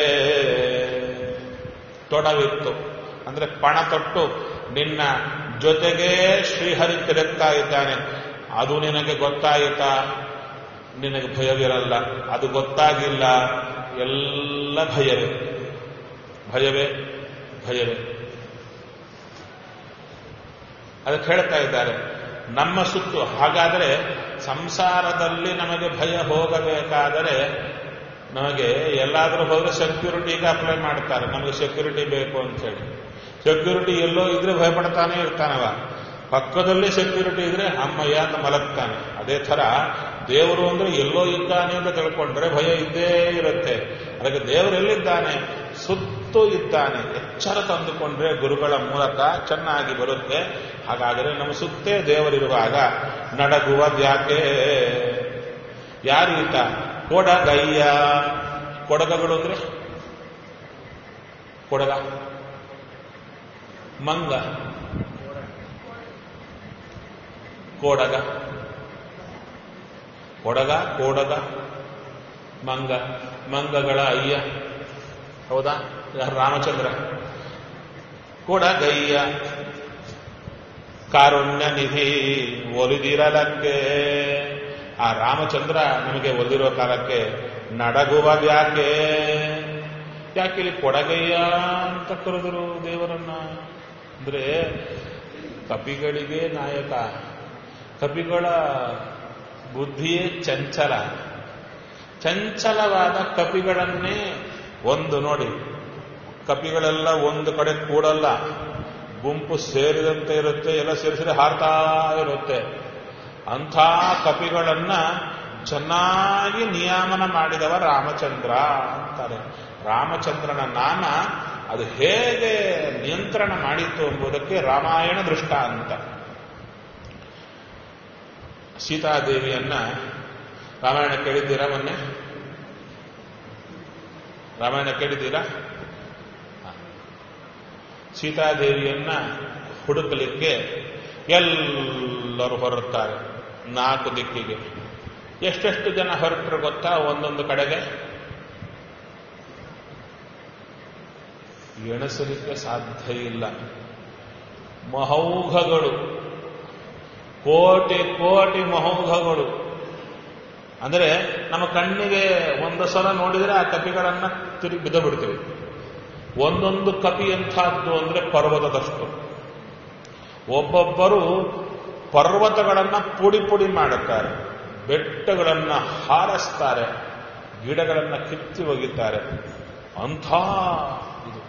ತೊಡವಿತ್ತು ಅಂದ್ರೆ ಪಣ ತೊಟ್ಟು ನಿನ್ನ ಜೊತೆಗೇ ಶ್ರೀಹರಿ ತಿರುಗ್ತಾ ಇದ್ದಾನೆ ಅದು ನಿನಗೆ ಗೊತ್ತಾಯಿತಾ ನಿನಗೆ ಭಯವಿರಲ್ಲ ಅದು ಗೊತ್ತಾಗಿಲ್ಲ ಎಲ್ಲ ಭಯವೇ ಭಯವೇ ಭಯವೇ ಅದಕ್ಕೆ ಹೇಳ್ತಾ ಇದ್ದಾರೆ ನಮ್ಮ ಸುತ್ತು ಹಾಗಾದರೆ ಸಂಸಾರದಲ್ಲಿ ನಮಗೆ ಭಯ ಹೋಗಬೇಕಾದರೆ ನಮಗೆ ಎಲ್ಲಾದರೂ ಹೋದ್ರೆ ಸೆಕ್ಯೂರಿಟಿಗೆ ಅಪ್ಲೈ ಮಾಡ್ತಾರೆ ನಮಗೆ ಸೆಕ್ಯೂರಿಟಿ ಬೇಕು ಅಂತ ಹೇಳಿ ಸೆಕ್ಯೂರಿಟಿ ಎಲ್ಲೋ ಇದ್ರೆ ಭಯಪಡ್ತಾನೆ ಇರ್ತಾನವ ಪಕ್ಕದಲ್ಲೇ ಸೆಕ್ಯೂರಿಟಿ ಇದ್ರೆ ಅಮ್ಮಯ್ಯ ಅಂತ ಮಲಗ್ತಾನೆ ಅದೇ ಥರ ದೇವರು ಅಂದ್ರೆ ಎಲ್ಲೋ ಇದ್ದಾನೆ ಅಂತ ತಿಳ್ಕೊಂಡ್ರೆ ಭಯ ಇದ್ದೇ ಇರುತ್ತೆ ಅದಕ್ಕೆ ದೇವರು ಎಲ್ಲಿದ್ದಾನೆ ಸುತ್ತು ಇದ್ದಾನೆ ಎಚ್ಚರ ತಂದುಕೊಂಡ್ರೆ ಗುರುಗಳ ಮೂಲಕ ಚೆನ್ನಾಗಿ ಬರುತ್ತೆ ಹಾಗಾದರೆ ನಮ್ಮ ಸುತ್ತೇ ದೇವರಿರುವಾಗ ನಡಗುವುದ್ಯಾಕೆ ಯಾರೀತ ಕೊಡಗಯ್ಯ ಕೊಡಗಗಳು ಅಂದ್ರೆ ಕೊಡಗ ಮಂಗ ಕೋಡಗ ಕೊಡಗ ಕೋಡಗ ಮಂಗ ಮಂಗಗಳ ಅಯ್ಯ ಹೌದಾ ಯಾರು ರಾಮಚಂದ್ರ ಕೊಡಗಯ್ಯ ಕಾರುಣ್ಯ ನಿಧಿ ಒಲಿದಿರಲಕ್ಕೆ ಆ ರಾಮಚಂದ್ರ ನಮಗೆ ಒಲಿದಿರೋ ಕಾಲಕ್ಕೆ ನಡಗುವುದ್ಯಾಕೆ ಯಾಕೆ ಇಲ್ಲಿ ಕೊಡಗಯ್ಯ ಅಂತ ಕರೆದರು ದೇವರನ್ನ ಅಂದ್ರೆ ಕಪಿಗಳಿಗೆ ನಾಯಕ ಕಪಿಗಳ ಬುದ್ಧಿಯೇ ಚಂಚಲ ಚಂಚಲವಾದ ಕಪಿಗಳನ್ನೇ ಒಂದು ನೋಡಿ ಕಪಿಗಳೆಲ್ಲ ಒಂದು ಕಡೆ ಕೂಡಲ್ಲ ಗುಂಪು ಸೇರಿದಂತೆ ಇರುತ್ತೆ ಎಲ್ಲ ಸೇರಿಸಿದ್ರೆ ಹಾರ್ತಾ ಇರುತ್ತೆ ಅಂಥ ಕಪಿಗಳನ್ನ ಚೆನ್ನಾಗಿ ನಿಯಾಮನ ಮಾಡಿದವ ರಾಮಚಂದ್ರ ಅಂತಾರೆ ರಾಮಚಂದ್ರನ ನಾಮ ಅದು ಹೇಗೆ ನಿಯಂತ್ರಣ ಮಾಡಿತ್ತು ಎಂಬುದಕ್ಕೆ ರಾಮಾಯಣ ದೃಷ್ಟ ಅಂತ ಸೀತಾದೇವಿಯನ್ನ ರಾಮಾಯಣ ಕೇಳಿದ್ದೀರಾ ಮೊನ್ನೆ ರಾಮಾಯಣ ಕೇಳಿದ್ದೀರಾ ಸೀತಾದೇವಿಯನ್ನ ಹುಡುಕಲಿಕ್ಕೆ ಎಲ್ಲರೂ ಹೊರಡ್ತಾರೆ ನಾಲ್ಕು ದಿಕ್ಕಿಗೆ ಎಷ್ಟೆಷ್ಟು ಜನ ಹೊರಟರು ಗೊತ್ತಾ ಒಂದೊಂದು ಕಡೆಗೆ ಎಣಿಸಲಿಕ್ಕೆ ಸಾಧ್ಯ ಇಲ್ಲ ಮಹೌಘಗಳು ಕೋಟಿ ಕೋಟಿ ಮಹೌಘಗಳು ಅಂದರೆ ನಮ್ಮ ಕಣ್ಣಿಗೆ ಒಂದು ಸಲ ನೋಡಿದರೆ ಆ ಕಪಿಗಳನ್ನ ತಿರುಗಿ ಬಿದ್ದು ಬಿಡ್ತೀವಿ ಒಂದೊಂದು ಕಪಿ ಎಂಥದ್ದು ಅಂದ್ರೆ ಪರ್ವತದಷ್ಟು ಒಬ್ಬೊಬ್ಬರು ಪರ್ವತಗಳನ್ನ ಪುಡಿ ಪುಡಿ ಮಾಡುತ್ತಾರೆ ಬೆಟ್ಟಗಳನ್ನ ಹಾರಿಸ್ತಾರೆ ಗಿಡಗಳನ್ನ ಕಿತ್ತಿ ಒಗಿತಾರೆ ಅಂಥ ಇದು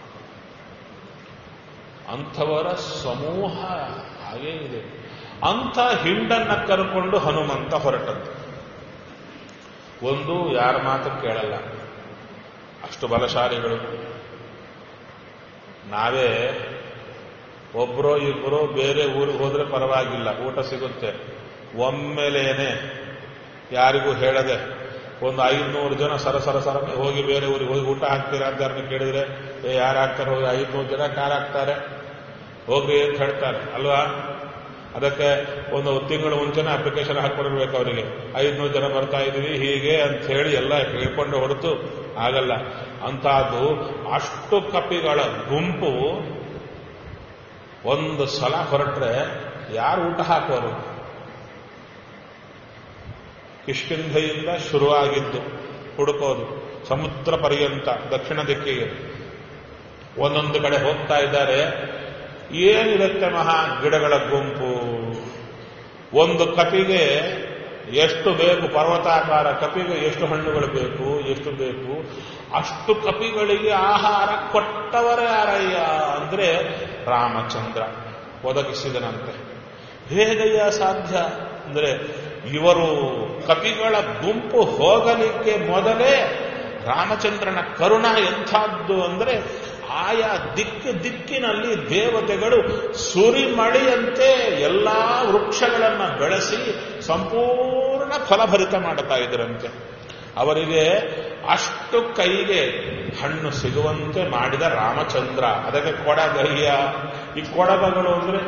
ಅಂಥವರ ಸಮೂಹ ಹಾಗೇ ಇದೆ ಅಂಥ ಹಿಂಡನ್ನ ಕರ್ಕೊಂಡು ಹನುಮಂತ ಹೊರಟದ್ದು ಒಂದು ಯಾರ ಮಾತು ಕೇಳಲ್ಲ ಅಷ್ಟು ಬಲಶಾಲಿಗಳು ನಾವೇ ಒಬ್ಬರೋ ಇಬ್ಬರೋ ಬೇರೆ ಊರಿಗೆ ಹೋದ್ರೆ ಪರವಾಗಿಲ್ಲ ಊಟ ಸಿಗುತ್ತೆ ಒಮ್ಮೆಲೇನೆ ಯಾರಿಗೂ ಹೇಳದೆ ಒಂದು ಐದ್ನೂರು ಜನ ಸರ ಸರ ಸರ ಹೋಗಿ ಬೇರೆ ಊರಿಗೆ ಹೋಗಿ ಊಟ ಹಾಕ್ತೀರಾ ಅಂತ ಯಾರನ್ನ ಕೇಳಿದ್ರೆ ಏ ಯಾರು ಹಾಕ್ತಾರೆ ಹೋಗಿ ಐದ್ನೂರು ಜನ ಕಾರ್ ಹಾಕ್ತಾರೆ ಹೋಗ್ರಿ ಅಂತ ಹೇಳ್ತಾರೆ ಅಲ್ವಾ ಅದಕ್ಕೆ ಒಂದು ತಿಂಗಳು ಮುಂಚೆನೆ ಅಪ್ಲಿಕೇಶನ್ ಹಾಕೊಂಡಿರ್ಬೇಕು ಅವರಿಗೆ ಐದ್ನೂರು ಜನ ಬರ್ತಾ ಇದೀವಿ ಹೀಗೆ ಅಂತ ಹೇಳಿ ಎಲ್ಲ ಹೇಳ್ಕೊಂಡು ಹೊರತು ಆಗಲ್ಲ ಅಂತಹದ್ದು ಅಷ್ಟು ಕಪಿಗಳ ಗುಂಪು ಒಂದು ಸಲ ಹೊರಟ್ರೆ ಯಾರು ಊಟ ಹಾಕೋರು ಕಿಷ್ಕಿಂಧೆಯಿಂದ ಶುರುವಾಗಿದ್ದು ಹುಡುಕೋದು ಸಮುದ್ರ ಪರ್ಯಂತ ದಕ್ಷಿಣ ದಿಕ್ಕಿಗೆ ಒಂದೊಂದು ಕಡೆ ಹೋಗ್ತಾ ಇದ್ದಾರೆ ಏನಿರುತ್ತೆ ಮಹಾ ಗಿಡಗಳ ಗುಂಪು ಒಂದು ಕಪಿಗೆ ಎಷ್ಟು ಬೇಕು ಪರ್ವತಾಕಾರ ಕಪಿಗೆ ಎಷ್ಟು ಹಣ್ಣುಗಳು ಬೇಕು ಎಷ್ಟು ಬೇಕು ಅಷ್ಟು ಕಪಿಗಳಿಗೆ ಆಹಾರ ಕೊಟ್ಟವರೇ ಯಾರಯ್ಯ ಅಂದ್ರೆ ರಾಮಚಂದ್ರ ಒದಗಿಸಿದನಂತೆ ಹೇಗಯ್ಯ ಸಾಧ್ಯ ಅಂದ್ರೆ ಇವರು ಕಪಿಗಳ ಗುಂಪು ಹೋಗಲಿಕ್ಕೆ ಮೊದಲೇ ರಾಮಚಂದ್ರನ ಕರುಣ ಎಂಥದ್ದು ಅಂದ್ರೆ ಆಯಾ ದಿಕ್ಕು ದಿಕ್ಕಿನಲ್ಲಿ ದೇವತೆಗಳು ಸುರಿಮಳೆಯಂತೆ ಎಲ್ಲಾ ವೃಕ್ಷಗಳನ್ನು ಬೆಳೆಸಿ ಸಂಪೂರ್ಣ ಫಲಭರಿತ ಮಾಡುತ್ತಾ ಇದ್ರಂತೆ ಅವರಿಗೆ ಅಷ್ಟು ಕೈಗೆ ಹಣ್ಣು ಸಿಗುವಂತೆ ಮಾಡಿದ ರಾಮಚಂದ್ರ ಅದಕ್ಕೆ ಕೊಡಗಯ್ಯ ಈ ಕೊಡಗಗಳು ಅಂದ್ರೆ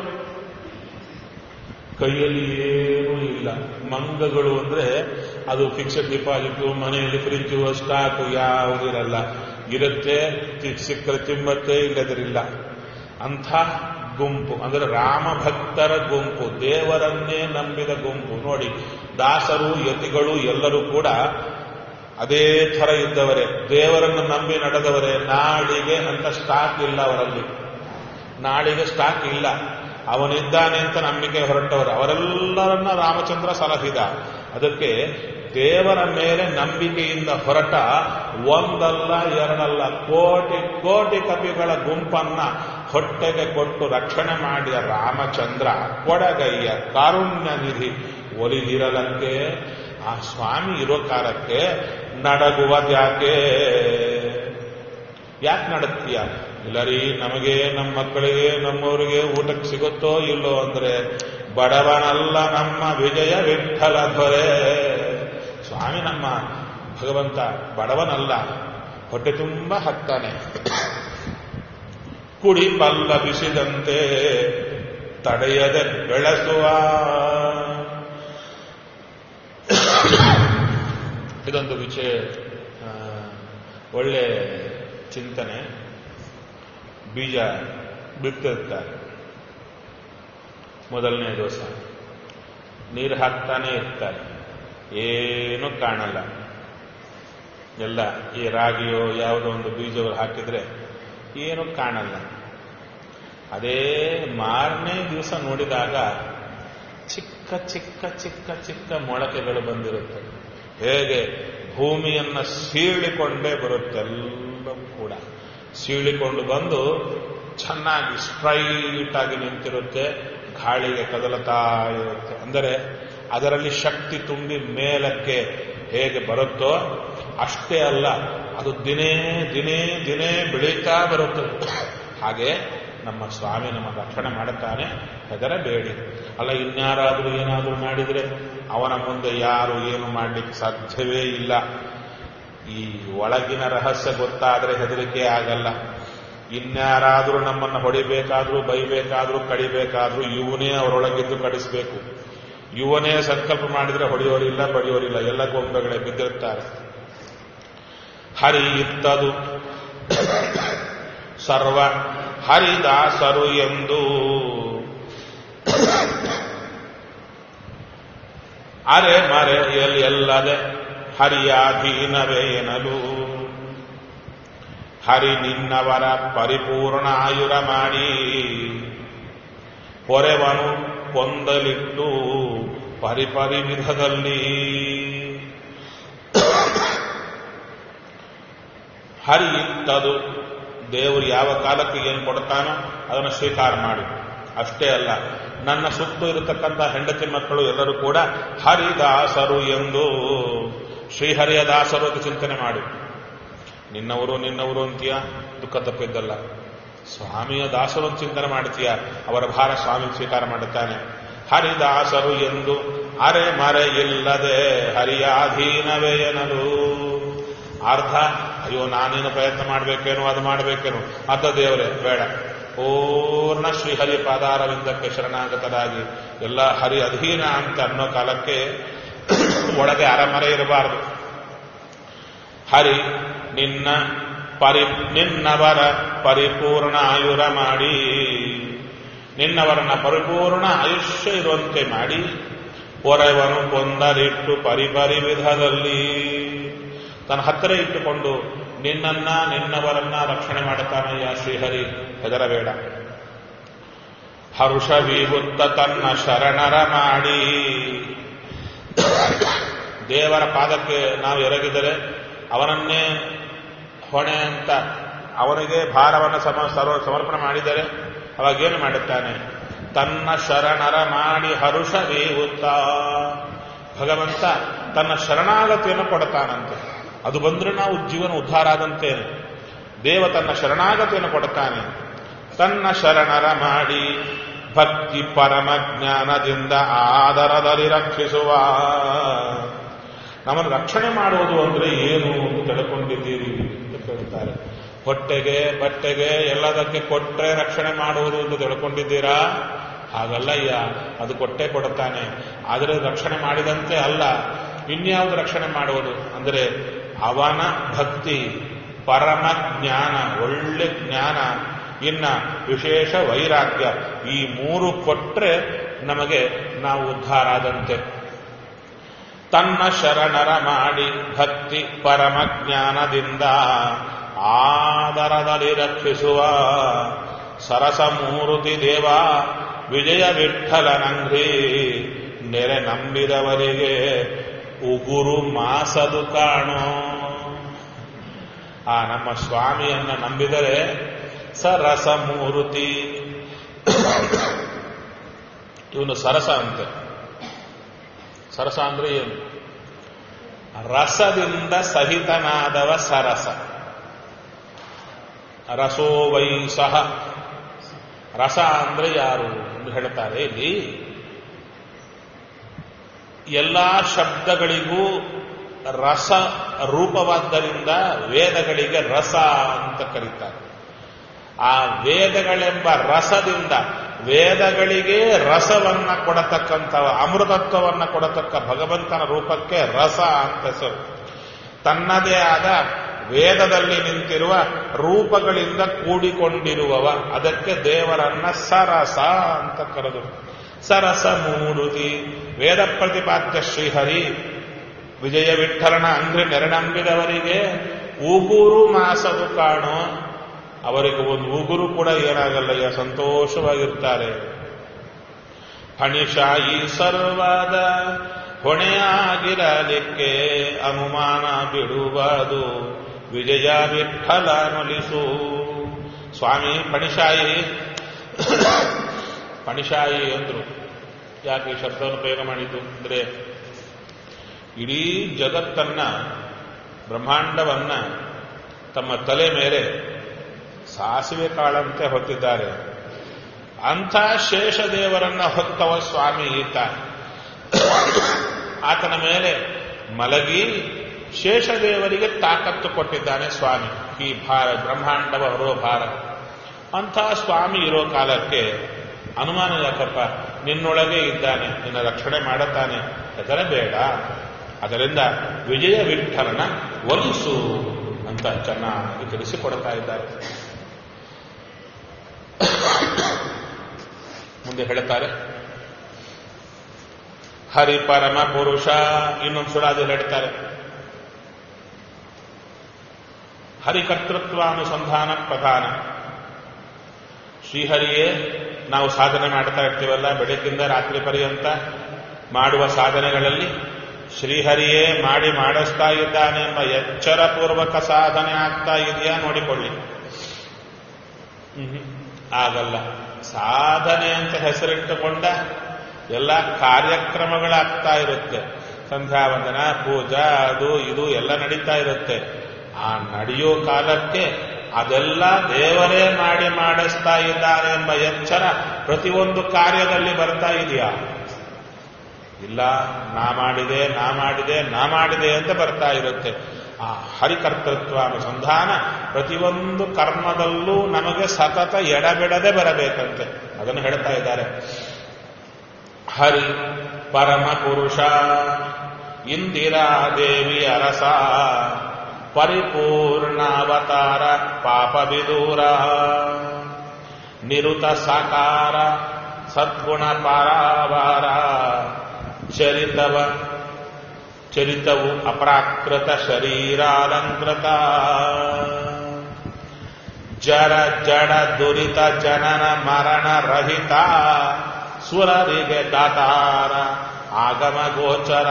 ಕೈಯಲ್ಲಿ ಏನೂ ಇಲ್ಲ ಮಂಗಗಳು ಅಂದ್ರೆ ಅದು ಫಿಕ್ಸ್ಡ್ ಡಿಪಾಸಿಟ್ ಮನೆಯಲ್ಲಿ ಫ್ರಿಜ್ಜು ಸ್ಟಾಕ್ ಯಾವುದಿರಲ್ಲ ಇರುತ್ತೆ ಸಿಕ್ಕರೆ ತಿಮ್ಮತ್ತೆ ಇಲ್ಲದರಿಲ್ಲ ಅಂಥ ಗುಂಪು ಅಂದ್ರೆ ರಾಮ ಭಕ್ತರ ಗುಂಪು ದೇವರನ್ನೇ ನಂಬಿದ ಗುಂಪು ನೋಡಿ ದಾಸರು ಯತಿಗಳು ಎಲ್ಲರೂ ಕೂಡ ಅದೇ ಥರ ಇದ್ದವರೇ ದೇವರನ್ನು ನಂಬಿ ನಡೆದವರೇ ನಾಡಿಗೆ ಅಂತ ಸ್ಟಾಕ್ ಇಲ್ಲ ಅವರಲ್ಲಿ ನಾಡಿಗೆ ಸ್ಟಾಕ್ ಇಲ್ಲ ಅವನಿದ್ದಾನೆ ಅಂತ ನಂಬಿಕೆ ಹೊರಟವರು ಅವರೆಲ್ಲರನ್ನ ರಾಮಚಂದ್ರ ಸಲಹಿದ ಅದಕ್ಕೆ ದೇವರ ಮೇಲೆ ನಂಬಿಕೆಯಿಂದ ಹೊರಟ ಒಂದಲ್ಲ ಎರಡಲ್ಲ ಕೋಟಿ ಕೋಟಿ ಕಪಿಗಳ ಗುಂಪನ್ನ ಹೊಟ್ಟೆಗೆ ಕೊಟ್ಟು ರಕ್ಷಣೆ ಮಾಡಿದ ರಾಮಚಂದ್ರ ಕೊಡಗಯ್ಯ ಕಾರುಣ್ಯ ನಿಧಿ ಒಲಿದಿರಲಕ್ಕೆ ಆ ಸ್ವಾಮಿ ಇರೋ ಕಾಲಕ್ಕೆ ನಡಗುವುದ್ಯಾಕೆ ಯಾಕೆ ನಡತ್ತೀಯ ಇಲ್ಲರಿ ನಮಗೆ ನಮ್ಮ ಮಕ್ಕಳಿಗೆ ನಮ್ಮವರಿಗೆ ಊಟಕ್ಕೆ ಸಿಗುತ್ತೋ ಇಲ್ಲೋ ಅಂದ್ರೆ ಬಡವನಲ್ಲ ನಮ್ಮ ವಿಜಯ ವಿಠಲ ದೊರೆ ಸ್ವಾಮಿ ನಮ್ಮ ಭಗವಂತ ಬಡವನಲ್ಲ ಹೊಟ್ಟೆ ತುಂಬ ಹತ್ತಾನೆ ಕುಡಿ ಪಲ್ಲವಿಸಿದಂತೆ ತಡೆಯದೆ ಬೆಳೆಸುವ ಇದೊಂದು ವಿಷಯ ಆ, ಒಳ್ಳೆ ಚಿಂತನೆ ಬೀಜ ಬಿತ್ತಿರ್ತಾರೆ ಮೊದಲನೇ ದಿವಸ ನೀರು ಹಾಕ್ತಾನೆ ಇರ್ತಾರೆ ಏನೂ ಕಾಣಲ್ಲ ಎಲ್ಲ ಈ ರಾಗಿಯೋ ಯಾವುದೋ ಒಂದು ಬೀಜಗಳು ಹಾಕಿದ್ರೆ ಏನೂ ಕಾಣಲ್ಲ ಅದೇ ಮಾರನೇ ದಿವಸ ನೋಡಿದಾಗ ಚಿಕ್ಕ ಚಿಕ್ಕ ಚಿಕ್ಕ ಚಿಕ್ಕ ಮೊಳಕೆಗಳು ಬಂದಿರುತ್ತೆ ಹೇಗೆ ಭೂಮಿಯನ್ನ ಸೀಳಿಕೊಂಡೇ ಬರುತ್ತೆ ಎಲ್ಲವೂ ಕೂಡ ಸೀಳಿಕೊಂಡು ಬಂದು ಚೆನ್ನಾಗಿ ಸ್ಟ್ರೈಟ್ ಆಗಿ ನಿಂತಿರುತ್ತೆ ಗಾಳಿಗೆ ಕದಲತಾ ಇರುತ್ತೆ ಅಂದರೆ ಅದರಲ್ಲಿ ಶಕ್ತಿ ತುಂಬಿ ಮೇಲಕ್ಕೆ ಹೇಗೆ ಬರುತ್ತೋ ಅಷ್ಟೇ ಅಲ್ಲ ಅದು ದಿನೇ ದಿನೇ ದಿನೇ ಬೆಳೀತಾ ಬರುತ್ತದೆ ಹಾಗೆ ನಮ್ಮ ಸ್ವಾಮಿ ನಮ್ಮ ರಕ್ಷಣೆ ಮಾಡುತ್ತಾನೆ ಹೆದರಬೇಡಿ ಅಲ್ಲ ಇನ್ಯಾರಾದರೂ ಏನಾದರೂ ಮಾಡಿದರೆ ಅವನ ಮುಂದೆ ಯಾರು ಏನು ಮಾಡಲಿಕ್ಕೆ ಸಾಧ್ಯವೇ ಇಲ್ಲ ಈ ಒಳಗಿನ ರಹಸ್ಯ ಗೊತ್ತಾದರೆ ಹೆದರಿಕೆ ಆಗಲ್ಲ ಇನ್ಯಾರಾದರೂ ನಮ್ಮನ್ನು ಹೊಡಿಬೇಕಾದ್ರೂ ಬೈಬೇಕಾದ್ರೂ ಕಡಿಬೇಕಾದ್ರೂ ಇವನೇ ಅವರೊಳಗಿದ್ದು ಕಡಿಸಬೇಕು ಇವನೇ ಸಂಕಲ್ಪ ಮಾಡಿದ್ರೆ ಹೊಡೆಯೋರಿಲ್ಲ ಬಡಿಯೋರಿಲ್ಲ ಎಲ್ಲ ಗೊಂಬೆಗಳೇ ಬಿದ್ದಿರ್ತಾರೆ ಹರಿ ಇತ್ತದು ಸರ್ವ ಹರಿದಾಸರು ಎಂದು ಅರೆ ಮರೆ ಎಲ್ ಎಲ್ಲದೆ ಹರಿಯಾಧೀನವೇ ಎನಲು ಹರಿ ನಿನ್ನವರ ಪರಿಪೂರ್ಣ ಆಯುರ ಮಾಡಿ ಪೊರೆವನು ಕೊಂದಲಿಟ್ಟು ಪರಿಪರಿ ವಿಧದಲ್ಲಿ ಹರಿ ಇತ್ತದು ದೇವರು ಯಾವ ಕಾಲಕ್ಕೆ ಏನು ಕೊಡ್ತಾನೋ ಅದನ್ನು ಸ್ವೀಕಾರ ಮಾಡಿ ಅಷ್ಟೇ ಅಲ್ಲ ನನ್ನ ಸುತ್ತು ಇರತಕ್ಕಂಥ ಹೆಂಡತಿ ಮಕ್ಕಳು ಎಲ್ಲರೂ ಕೂಡ ಹರಿದಾಸರು ಎಂದು ಶ್ರೀಹರಿಯ ದಾಸರು ಅಂತ ಚಿಂತನೆ ಮಾಡಿ ನಿನ್ನವರು ನಿನ್ನವರು ಅಂತೀಯ ದುಃಖ ತಪ್ಪಿದ್ದಲ್ಲ ಸ್ವಾಮಿಯ ದಾಸರು ಅಂತ ಚಿಂತನೆ ಮಾಡ್ತೀಯ ಅವರ ಭಾರ ಸ್ವಾಮಿ ಸ್ವೀಕಾರ ಮಾಡುತ್ತಾನೆ ಹರಿದಾಸರು ಎಂದು ಅರೆ ಮರೆ ಇಲ್ಲದೆ ಹರಿಯಾಧೀನವೇ ಎನಲು ಅರ್ಧ ಅಯ್ಯೋ ನಾನೇನು ಪ್ರಯತ್ನ ಮಾಡಬೇಕೇನೋ ಅದು ಮಾಡಬೇಕೇನೋ ಅರ್ಧ ದೇವರೇ ಬೇಡ ಪೂರ್ಣ ಶ್ರೀಹರಿ ಪಾದಾರವಿಂದಕ್ಕೆ ಶರಣಾಗತರಾಗಿ ಎಲ್ಲ ಹರಿ ಅಧೀನ ಅಂತ ಅನ್ನೋ ಕಾಲಕ್ಕೆ ಒಳಗೆ ಅರಮರೆ ಇರಬಾರದು ಹರಿ ನಿನ್ನ ಪರಿ ನಿನ್ನವರ ಪರಿಪೂರ್ಣ ಆಯುರ ಮಾಡಿ ನಿನ್ನವರನ್ನ ಪರಿಪೂರ್ಣ ಆಯುಷ್ಯ ಇರುವಂತೆ ಮಾಡಿ ಹೊರವನು ಕೊಂದರಿಟ್ಟು ಪರಿಪರಿ ವಿಧದಲ್ಲಿ ತನ್ನ ಹತ್ತಿರ ಇಟ್ಟುಕೊಂಡು ನಿನ್ನನ್ನ ನಿನ್ನವರನ್ನ ರಕ್ಷಣೆ ಮಾಡುತ್ತಾನಯ್ಯ ಶ್ರೀಹರಿ ಹೆದರಬೇಡ ಹರುಷವೀಗುತ್ತ ತನ್ನ ಶರಣರ ಮಾಡಿ ದೇವರ ಪಾದಕ್ಕೆ ನಾವು ಎರಗಿದರೆ ಅವನನ್ನೇ ಹೊಣೆ ಅಂತ ಅವನಿಗೆ ಭಾರವನ್ನು ಸಮ ಸರ್ವ ಸಮರ್ಪಣೆ ಮಾಡಿದರೆ ಅವಾಗೇನು ಮಾಡುತ್ತಾನೆ ತನ್ನ ಶರಣರ ಮಾಡಿ ಹರುಷವೀಗುತ್ತ ಭಗವಂತ ತನ್ನ ಶರಣಾಗತಿಯನ್ನು ಕೊಡುತ್ತಾನಂತೆ ಅದು ಬಂದ್ರೆ ನಾವು ಜೀವನ ಉದ್ಧಾರ ಆದಂತೇನೆ ದೇವ ತನ್ನ ಶರಣಾಗತಿಯನ್ನು ಕೊಡುತ್ತಾನೆ ತನ್ನ ಶರಣರ ಮಾಡಿ ಭಕ್ತಿ ಪರಮ ಜ್ಞಾನದಿಂದ ಆದರದಲ್ಲಿ ರಕ್ಷಿಸುವ ನಮ್ಮನ್ನು ರಕ್ಷಣೆ ಮಾಡುವುದು ಅಂದ್ರೆ ಏನು ಅಂತ ತಿಳ್ಕೊಂಡಿದ್ದೀರಿ ಅಂತ ಕೇಳ್ತಾರೆ ಹೊಟ್ಟೆಗೆ ಬಟ್ಟೆಗೆ ಎಲ್ಲದಕ್ಕೆ ಕೊಟ್ಟರೆ ರಕ್ಷಣೆ ಮಾಡುವುದು ಅಂತ ತಿಳ್ಕೊಂಡಿದ್ದೀರಾ ಹಾಗಲ್ಲಯ್ಯ ಅದು ಕೊಟ್ಟೆ ಕೊಡುತ್ತಾನೆ ಆದರೆ ರಕ್ಷಣೆ ಮಾಡಿದಂತೆ ಅಲ್ಲ ಇನ್ಯಾವುದು ರಕ್ಷಣೆ ಮಾಡುವುದು ಅಂದರೆ ಅವನ ಭಕ್ತಿ ಪರಮ ಜ್ಞಾನ ಒಳ್ಳೆ ಜ್ಞಾನ ಇನ್ನ ವಿಶೇಷ ವೈರಾಗ್ಯ ಈ ಮೂರು ಕೊಟ್ರೆ ನಮಗೆ ನಾವು ಉದ್ಧಾರ ಆದಂತೆ ತನ್ನ ಶರಣರ ಮಾಡಿ ಭಕ್ತಿ ಪರಮ ಜ್ಞಾನದಿಂದ ಆದರದಲ್ಲಿ ರಕ್ಷಿಸುವ ಸರಸ ಮೂರುತಿ ದೇವ ವಿಜಯ ವಿಠಲನಂಗ್ರಿ ನೆರೆ ನಂಬಿದವರಿಗೆ ಉಗುರು ಮಾಸದು ಕಾಣೋ ಆ ನಮ್ಮ ಸ್ವಾಮಿಯನ್ನ ನಂಬಿದರೆ ಸರಸ ಮೂರುತಿ ಇವನು ಸರಸ ಅಂತೆ ಸರಸ ಅಂದ್ರೆ ಏನು ರಸದಿಂದ ಸಹಿತನಾದವ ಸರಸ ರಸೋ ವೈ ಸಹ ರಸ ಅಂದ್ರೆ ಯಾರು ಎಂದು ಹೇಳ್ತಾರೆ ಇಲ್ಲಿ ಎಲ್ಲಾ ಶಬ್ದಗಳಿಗೂ ರಸ ರೂಪವಾದ್ದರಿಂದ ವೇದಗಳಿಗೆ ರಸ ಅಂತ ಕರೀತಾರೆ ಆ ವೇದಗಳೆಂಬ ರಸದಿಂದ ವೇದಗಳಿಗೆ ರಸವನ್ನ ಕೊಡತಕ್ಕಂಥವ ಅಮೃತತ್ವವನ್ನ ಕೊಡತಕ್ಕ ಭಗವಂತನ ರೂಪಕ್ಕೆ ರಸ ಅಂತ ಹೆಸರು ತನ್ನದೇ ಆದ ವೇದದಲ್ಲಿ ನಿಂತಿರುವ ರೂಪಗಳಿಂದ ಕೂಡಿಕೊಂಡಿರುವವ ಅದಕ್ಕೆ ದೇವರನ್ನ ಸರಸ ಅಂತ ಕರೆದು ಸರಸ ಮೂರುತಿ ವೇದ ಪ್ರತಿಪಾದ್ಯ ಶ್ರೀಹರಿ ವಿಜಯ ವಿಠಲನ ಅಂದ್ರೆ ನೆರನಂಬಿದವರಿಗೆ ಉಗುರು ಮಾಸದು ಕಾಣೋ ಅವರಿಗೆ ಒಂದು ಉಗುರು ಕೂಡ ಏನಾಗಲ್ಲಯ್ಯ ಸಂತೋಷವಾಗಿರ್ತಾರೆ ಫಣಿಶಾಯಿ ಸರ್ವಾದ ಹೊಣೆಯಾಗಿರಲಿಕ್ಕೆ ಅನುಮಾನ ಬಿಡುವುದು ವಿಜಯ ವಿಠಲ ನೊಲಿಸು ಸ್ವಾಮಿ ಫಣಿಶಾಯಿ ಫಣಿಶಾಯಿ ಅಂದ್ರು ಯಾಕೆ ಈ ಶಬ್ದವನ್ನು ಪ್ರಯೋಗ ಮಾಡಿದ್ದು ಅಂದ್ರೆ ಇಡೀ ಜಗತ್ತನ್ನ ಬ್ರಹ್ಮಾಂಡವನ್ನ ತಮ್ಮ ತಲೆ ಮೇಲೆ ಸಾಸಿವೆ ಕಾಳಂತೆ ಹೊತ್ತಿದ್ದಾರೆ ಅಂಥ ಶೇಷದೇವರನ್ನ ಹೊತ್ತವ ಸ್ವಾಮಿ ಈತ ಆತನ ಮೇಲೆ ಮಲಗಿ ಶೇಷದೇವರಿಗೆ ತಾಕತ್ತು ಕೊಟ್ಟಿದ್ದಾನೆ ಸ್ವಾಮಿ ಈ ಭಾರ ಬ್ರಹ್ಮಾಂಡವ ಹೊರೋ ಭಾರ ಅಂಥ ಸ್ವಾಮಿ ಇರೋ ಕಾಲಕ್ಕೆ ಅನುಮಾನ ಯಾಕಪ್ಪ ನಿನ್ನೊಳಗೆ ಇದ್ದಾನೆ ನಿನ್ನ ರಕ್ಷಣೆ ಮಾಡುತ್ತಾನೆ ಹೆಸರೇ ಬೇಡ ಅದರಿಂದ ವಿಜಯ ವಿಠಲನ ಒಲಿಸು ಅಂತ ಚೆನ್ನಾಗಿ ತಿಳಿಸಿಕೊಡ್ತಾ ಇದ್ದಾರೆ ಮುಂದೆ ಹೇಳ್ತಾರೆ ಹರಿ ಪರಮ ಪುರುಷ ಇನ್ನೊಂದು ಸುಳಾದಿ ಹೇಳ್ತಾರೆ ಹರಿಕರ್ತೃತ್ವಾನುಸಂಧಾನ ಪ್ರಧಾನ ಶ್ರೀಹರಿಯೇ ನಾವು ಸಾಧನೆ ಮಾಡ್ತಾ ಇರ್ತೀವಲ್ಲ ಬೆಳಗ್ಗಿಂದ ರಾತ್ರಿ ಪರ್ಯಂತ ಮಾಡುವ ಸಾಧನೆಗಳಲ್ಲಿ ಶ್ರೀಹರಿಯೇ ಮಾಡಿ ಮಾಡಿಸ್ತಾ ಇದ್ದಾನೆ ಎಂಬ ಎಚ್ಚರಪೂರ್ವಕ ಸಾಧನೆ ಆಗ್ತಾ ಇದೆಯಾ ನೋಡಿಕೊಳ್ಳಿ ಹ್ಮ್. ಆಗಲ್ಲ ಸಾಧನೆ ಅಂತ ಹೆಸರಿಟ್ಟುಕೊಂಡ ಎಲ್ಲ ಕಾರ್ಯಕ್ರಮಗಳಾಗ್ತಾ ಇರುತ್ತೆ ಸಂಧ್ಯಾವಂದನ ಪೂಜಾ ಅದು ಇದು ಎಲ್ಲ ನಡೀತಾ ಇರುತ್ತೆ ಆ ನಡೆಯೋ ಕಾಲಕ್ಕೆ ಅದೆಲ್ಲ ದೇವರೇ ಮಾಡಿ ಮಾಡಿಸ್ತಾ ಇದ್ದಾರೆ ಎಂಬ ಎಚ್ಚರ ಪ್ರತಿಯೊಂದು ಕಾರ್ಯದಲ್ಲಿ ಬರ್ತಾ ಇದೆಯಾ ಇಲ್ಲ ನಾ ಮಾಡಿದೆ ನಾ ಮಾಡಿದೆ ನಾ ಮಾಡಿದೆ ಅಂತ ಬರ್ತಾ ಇರುತ್ತೆ ಆ ಹರಿಕರ್ತೃತ್ವ ಅನುಸಂಧಾನ ಪ್ರತಿಯೊಂದು ಕರ್ಮದಲ್ಲೂ ನಮಗೆ ಸತತ ಎಡಬಿಡದೆ ಬರಬೇಕಂತೆ ಅದನ್ನು ಹೇಳ್ತಾ ಇದ್ದಾರೆ ಹರಿ ಪರಮ ಪುರುಷ ಇಂದಿರಾ ದೇವಿ ಅರಸ ಪರಿಪೂರ್ಣಾವತಾರ ಪಾಪ ವಿದೂರ ನಿರುತ ಸಾಕಾರ ಸದ್ಗುಣ ಪಾರಾವಾರ ಚರಿತವ ಚರಿತವು ಅಪ್ರಾಕೃತ ಶರೀರಾಲಂಕೃತ ಜರ ಜಡ ದುರಿತ ಜನನ ಮರಣ ರಹಿತ ಸುರರಿಗೆ ದಾತಾರ ಆಗಮ ಗೋಚರ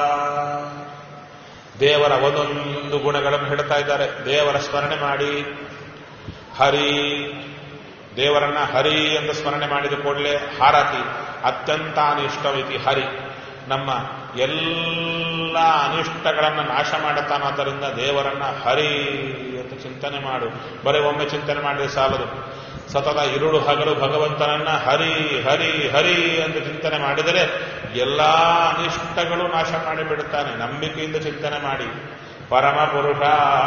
ದೇವರ ಒಂದೊಂದು ಗುಣಗಳನ್ನು ಹೇಳ್ತಾ ಇದ್ದಾರೆ ದೇವರ ಸ್ಮರಣೆ ಮಾಡಿ ಹರಿ ದೇವರನ್ನ ಹರಿ ಎಂದು ಸ್ಮರಣೆ ಮಾಡಿದ ಕೂಡಲೇ ಹಾರತಿ ಅತ್ಯಂತ ಅನಿಷ್ಟವಿತಿ ಹರಿ ನಮ್ಮ ಎಲ್ಲ ಅನಿಷ್ಟಗಳನ್ನು ನಾಶ ಮಾಡುತ್ತಾನಾದ್ದರಿಂದ ದೇವರನ್ನ ಹರಿ ಅಂತ ಚಿಂತನೆ ಮಾಡು ಬರೀ ಒಮ್ಮೆ ಚಿಂತನೆ ಮಾಡಿದ್ರೆ ಸಾಲದು ಸತತ ಇರುಳು ಹಗಲು ಭಗವಂತನನ್ನ ಹರಿ ಹರಿ ಹರಿ ಎಂದು ಚಿಂತನೆ ಮಾಡಿದರೆ ಎಲ್ಲಾ ಅನಿಷ್ಟಗಳು ನಾಶ ಮಾಡಿಬಿಡುತ್ತಾನೆ ನಂಬಿಕೆಯಿಂದ ಚಿಂತನೆ ಮಾಡಿ ಪರಮ ಪುರುಷ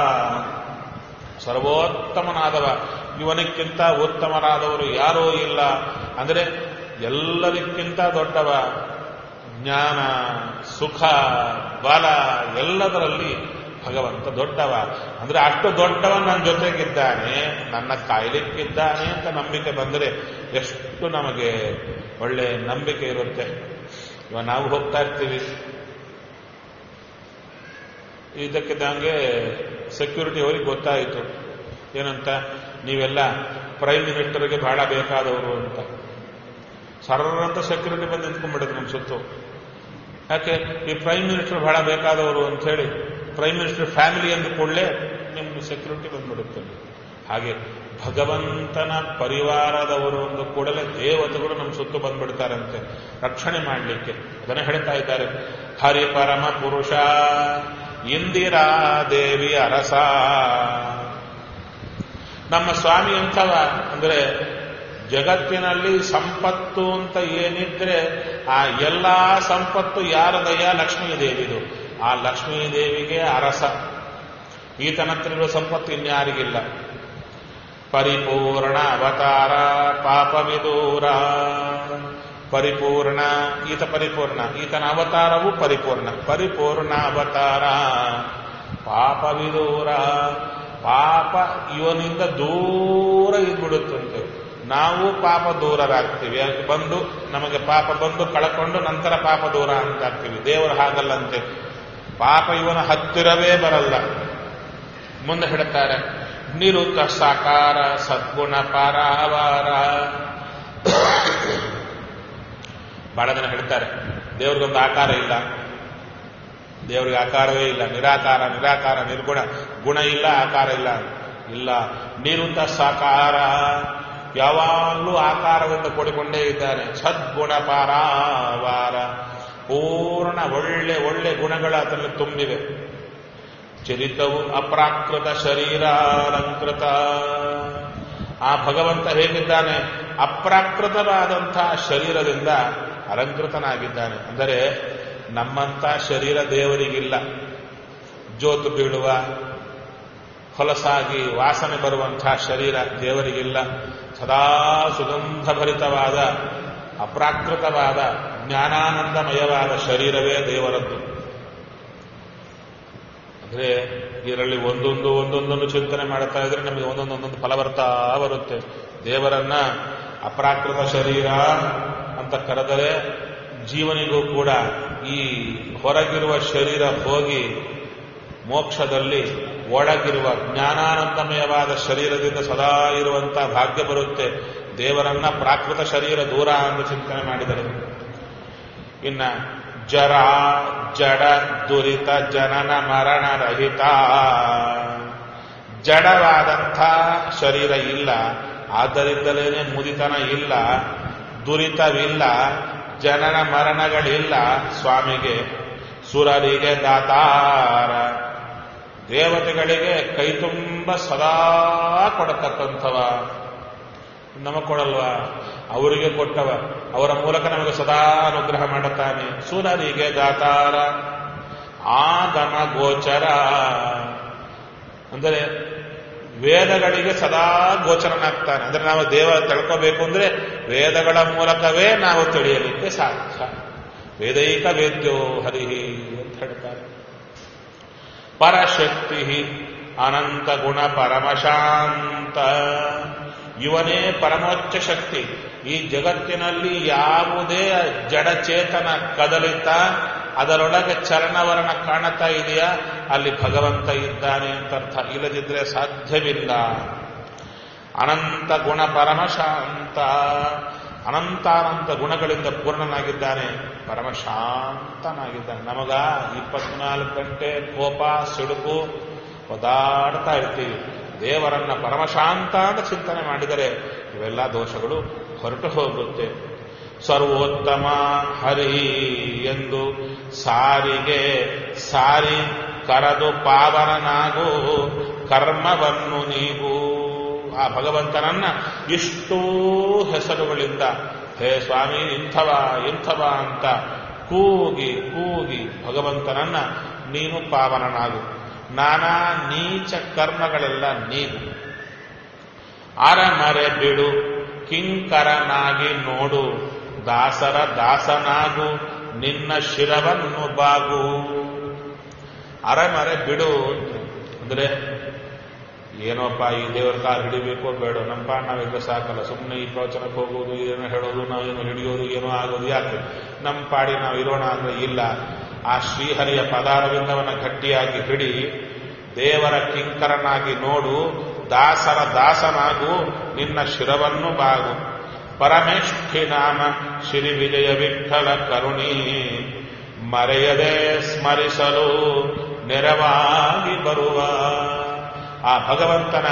ಸರ್ವೋತ್ತಮನಾದವ ಇವನಿಕ್ಕಿಂತ ಉತ್ತಮರಾದವರು ಯಾರೂ ಇಲ್ಲ ಅಂದರೆ ಎಲ್ಲದಕ್ಕಿಂತ ದೊಡ್ಡವ ಜ್ಞಾನ ಸುಖ ಬಲ ಎಲ್ಲದರಲ್ಲಿ ಭಗವಂತ ದೊಡ್ಡವ ಅಂದ್ರೆ ಅಷ್ಟು ದೊಡ್ಡವ ನನ್ನ ಜೊತೆಗಿದ್ದಾನೆ ನನ್ನ ಕಾಯ್ಲಿಕ್ಕಿದ್ದಾನೆ ಅಂತ ನಂಬಿಕೆ ಬಂದರೆ ಎಷ್ಟು ನಮಗೆ ಒಳ್ಳೆ ನಂಬಿಕೆ ಇರುತ್ತೆ ಇವಾಗ ನಾವು ಹೋಗ್ತಾ ಇರ್ತೀವಿ ಇದಕ್ಕಿದ್ದಂಗೆ ಸೆಕ್ಯೂರಿಟಿ ಅವರಿಗೆ ಗೊತ್ತಾಯಿತು ಏನಂತ ನೀವೆಲ್ಲ ಪ್ರೈಮ್ ಮಿನಿಸ್ಟರ್ಗೆ ಬಹಳ ಬೇಕಾದವರು ಅಂತ ಸರ್ರ ಅಂತ ಸೆಕ್ಯೂರಿಟಿ ಬಂದು ನಿಂತ್ಕೊಂಡ್ಬಿಡುತ್ತೆ ನಮ್ಮ ಸುತ್ತು ಯಾಕೆ ಈ ಪ್ರೈಮ್ ಮಿನಿಸ್ಟರ್ ಬಹಳ ಬೇಕಾದವರು ಅಂತ ಹೇಳಿ ಪ್ರೈಮ್ ಮಿನಿಸ್ಟರ್ ಫ್ಯಾಮಿಲಿ ಅಂದ ಕೂಡಲೇ ನಿಮ್ಗೆ ಸೆಕ್ಯೂರಿಟಿ ಬಂದ್ಬಿಡುತ್ತೆ ಹಾಗೆ ಭಗವಂತನ ಪರಿವಾರದವರು ಒಂದು ಕೂಡಲೇ ದೇವತೆಗಳು ನಮ್ಮ ಸುತ್ತು ಬಂದ್ಬಿಡ್ತಾರಂತೆ ರಕ್ಷಣೆ ಮಾಡಲಿಕ್ಕೆ ಅದನ್ನು ಹೇಳ್ತಾ ಇದ್ದಾರೆ ಹರಿ ಪರಮ ಪುರುಷ ಇಂದಿರಾ ದೇವಿ ಅರಸ ನಮ್ಮ ಸ್ವಾಮಿ ಎಂಥವ ಅಂದ್ರೆ ಜಗತ್ತಿನಲ್ಲಿ ಸಂಪತ್ತು ಅಂತ ಏನಿದ್ರೆ ಆ ಎಲ್ಲಾ ಸಂಪತ್ತು ಯಾರದಯ್ಯ ಲಕ್ಷ್ಮೀ ದೇವಿದು ಆ ಲಕ್ಷ್ಮೀ ದೇವಿಗೆ ಅರಸ ಈತನತ್ತಿರುವ ಸಂಪತ್ತು ಇನ್ಯಾರಿಗಿಲ್ಲ ಪರಿಪೂರ್ಣ ಅವತಾರ ಪಾಪ ವಿದೂರ ಪರಿಪೂರ್ಣ ಈತ ಪರಿಪೂರ್ಣ ಈತನ ಅವತಾರವು ಪರಿಪೂರ್ಣ ಪರಿಪೂರ್ಣ ಅವತಾರ ಪಾಪ ವಿದೂರ ಪಾಪ ಇವನಿಂದ ದೂರ ಇದ್ಬಿಡುತ್ತಂತೆ ನಾವು ಪಾಪ ದೂರರಾಗ್ತೀವಿ ಅದು ಬಂದು ನಮಗೆ ಪಾಪ ಬಂದು ಕಳ್ಕೊಂಡು ನಂತರ ಪಾಪ ದೂರ ಅಂತಾಗ್ತೀವಿ ದೇವರು ಹಾಗಲ್ಲಂತೆ ಪಾಪ ಇವನ ಹತ್ತಿರವೇ ಬರಲ್ಲ ಮುಂದೆ ಹೇಳ್ತಾರೆ ನಿರುತ ಸಾಕಾರ ಸದ್ಗುಣ ಪಾರಾವಾರ ಬಹಳ ಜನ ಹೇಳ್ತಾರೆ ದೇವ್ರಿಗೊಂದು ಆಕಾರ ಇಲ್ಲ ದೇವರಿಗೆ ಆಕಾರವೇ ಇಲ್ಲ ನಿರಾಕಾರ ನಿರಾಕಾರ ನಿರ್ಗುಣ ಗುಣ ಇಲ್ಲ ಆಕಾರ ಇಲ್ಲ ಇಲ್ಲ ನಿರುತ ಸಾಕಾರ ಯಾವಾಗಲೂ ಆಕಾರದಿಂದ ಕೂಡಿಕೊಂಡೇ ಇದ್ದಾನೆ ಸದ್ಗುಣ ಪಾರಾವಾರ ಪೂರ್ಣ ಒಳ್ಳೆ ಒಳ್ಳೆ ಗುಣಗಳ ಅದರಲ್ಲಿ ತುಂಬಿವೆ ಚರಿತವು ಅಪ್ರಾಕೃತ ಶರೀರ ಅಲಂಕೃತ ಆ ಭಗವಂತ ಹೇಗಿದ್ದಾನೆ ಅಪ್ರಾಕೃತವಾದಂತಹ ಶರೀರದಿಂದ ಅಲಂಕೃತನಾಗಿದ್ದಾನೆ ಅಂದರೆ ನಮ್ಮಂತ ಶರೀರ ದೇವರಿಗಿಲ್ಲ ಜೋತು ಬೀಳುವ ಹೊಲಸಾಗಿ ವಾಸನೆ ಬರುವಂತಹ ಶರೀರ ದೇವರಿಗಿಲ್ಲ ಸದಾ ಸುಗಂಧಭರಿತವಾದ ಅಪ್ರಾಕೃತವಾದ ಜ್ಞಾನಾನಂದಮಯವಾದ ಶರೀರವೇ ದೇವರದ್ದು ಅಂದ್ರೆ ಇದರಲ್ಲಿ ಒಂದೊಂದು ಒಂದೊಂದನ್ನು ಚಿಂತನೆ ಮಾಡ್ತಾ ಇದ್ರೆ ನಮಗೆ ಒಂದೊಂದು ಒಂದೊಂದು ಫಲ ಬರ್ತಾ ಬರುತ್ತೆ ದೇವರನ್ನ ಅಪ್ರಾಕೃತ ಶರೀರ ಅಂತ ಕರೆದರೆ ಜೀವನಿಗೂ ಕೂಡ ಈ ಹೊರಗಿರುವ ಶರೀರ ಹೋಗಿ ಮೋಕ್ಷದಲ್ಲಿ ಒಳಗಿರುವ ಜ್ಞಾನಾನಂದಮಯವಾದ ಶರೀರದಿಂದ ಸದಾ ಇರುವಂತಹ ಭಾಗ್ಯ ಬರುತ್ತೆ ದೇವರನ್ನ ಪ್ರಾಕೃತ ಶರೀರ ದೂರ ಎಂದು ಚಿಂತನೆ ಮಾಡಿದರು ಇನ್ನ ಜರ ಜಡ ದುರಿತ ಜನನ ಮರಣ ರಹಿತ ಜಡವಾದಂಥ ಶರೀರ ಇಲ್ಲ ಆದ್ದರಿಂದಲೇ ಮುದಿತನ ಇಲ್ಲ ದುರಿತವಿಲ್ಲ ಜನನ ಮರಣಗಳಿಲ್ಲ ಸ್ವಾಮಿಗೆ ಸುರರಿಗೆ ದಾತಾರ ದೇವತೆಗಳಿಗೆ ಕೈತುಂಬ ಸದಾ ಕೊಡತಕ್ಕಂಥವ ನಮಗೆ ಕೊಡಲ್ವಾ ಅವರಿಗೆ ಕೊಟ್ಟವ ಅವರ ಮೂಲಕ ನಮಗೆ ಸದಾ ಅನುಗ್ರಹ ಮಾಡುತ್ತಾನೆ ಸುರರಿಗೆ ದಾತಾರ ಆಗಮ ಗೋಚರ ಅಂದರೆ ವೇದಗಳಿಗೆ ಸದಾ ಗೋಚರನಾಗ್ತಾನೆ ಅಂದ್ರೆ ನಾವು ದೇವ ತಿಳ್ಕೋಬೇಕು ಅಂದ್ರೆ ವೇದಗಳ ಮೂಲಕವೇ ನಾವು ತಿಳಿಯಲಿಕ್ಕೆ ಸಾಧ್ಯ ವೇದೈಕ ವೇದ್ಯೋ ಹರಿಹಿ ಅಂತ ಹೇಳ್ತಾರೆ ಪರಶಕ್ತಿ ಅನಂತ ಗುಣ ಪರಮಶಾಂತ ಇವನೇ ಪರಮೋಚ್ಚ ಶಕ್ತಿ ಈ ಜಗತ್ತಿನಲ್ಲಿ ಯಾವುದೇ ಜಡಚೇತನ ಕದಲಿತ ಅದರೊಳಗೆ ಚರಣವರಣ ಕಾಣುತ್ತಾ ಇದೆಯಾ ಅಲ್ಲಿ ಭಗವಂತ ಇದ್ದಾನೆ ಅಂತ ಅರ್ಥ ಇಲ್ಲದಿದ್ರೆ ಸಾಧ್ಯವಿಲ್ಲ ಅನಂತ ಗುಣ ಪರಮಶಾಂತ ಅನಂತಾನಂತ ಗುಣಗಳಿಂದ ಪೂರ್ಣನಾಗಿದ್ದಾನೆ ಪರಮಶಾಂತನಾಗಿದ್ದಾನೆ ನಮಗ ಇಪ್ಪತ್ನಾಲ್ಕು ಗಂಟೆ ಕೋಪ ಸಿಡುಕು ಒದಾಡ್ತಾ ಇರ್ತೀವಿ ದೇವರನ್ನ ಪರಮಶಾಂತ ಅಂತ ಚಿಂತನೆ ಮಾಡಿದರೆ ಇವೆಲ್ಲ ದೋಷಗಳು ಹೊರಟು ಹೋಗುತ್ತೆ ಸರ್ವೋತ್ತಮ ಹರಿ ಎಂದು ಸಾರಿಗೆ ಸಾರಿ ಕರೆದು ಪಾವನನಾಗು ಕರ್ಮವನ್ನು ನೀವು ಆ ಭಗವಂತನನ್ನ ಇಷ್ಟೂ ಹೆಸರುಗಳಿಂದ ಹೇ ಸ್ವಾಮಿ ಇಂಥವ ಇಂಥವ ಅಂತ ಕೂಗಿ ಕೂಗಿ ಭಗವಂತನನ್ನ ನೀನು ಪಾವನನಾಗು ನಾನಾ ನೀಚ ಕರ್ಮಗಳೆಲ್ಲ ನೀಗು ಅರಮರೆ ಬಿಡು ಕಿಂಕರನಾಗಿ ನೋಡು ದಾಸರ ದಾಸನಾಗು ನಿನ್ನ ಶಿರವನ್ನು ಬಾಗು ಅರಮರೆ ಬಿಡು ಅಂದ್ರೆ ಏನೋಪ್ಪ ಈ ದೇವರ ಕಾಲು ಹಿಡಿಬೇಕೋ ಬೇಡ ನಮ್ಮ ಪಾಡ್ ನಾವೆಲ್ಲ ಸಾಕಲ್ಲ ಸುಮ್ಮನೆ ಈ ಪ್ರವಚನಕ್ಕೆ ಹೋಗೋದು ಏನೋ ಹೇಳೋದು ನಾವೇನೋ ಹಿಡಿಯೋದು ಏನೋ ಆಗೋದು ಯಾಕೆ ನಮ್ಮ ಪಾಡಿ ನಾವು ಇರೋಣ ಅಂದ್ರೆ ಇಲ್ಲ ಆ ಶ್ರೀಹರಿಯ ಪದಾರವಿಂದವನ್ನ ಗಟ್ಟಿಯಾಗಿ ಹಿಡಿ ದೇವರ ಕಿಂಕರನಾಗಿ ನೋಡು ದಾಸರ ದಾಸನಾಗು ನಿನ್ನ ಶಿರವನ್ನು ಬಾಗು ಪರಮೇಷ್ಠಿ ನಾಮ ಶ್ರೀ ವಿಜಯ ವಿಠಲ ಕರುಣಿ ಮರೆಯದೆ ಸ್ಮರಿಸಲು ನೆರವಾಗಿ ಬರುವ ಆ ಭಗವಂತನ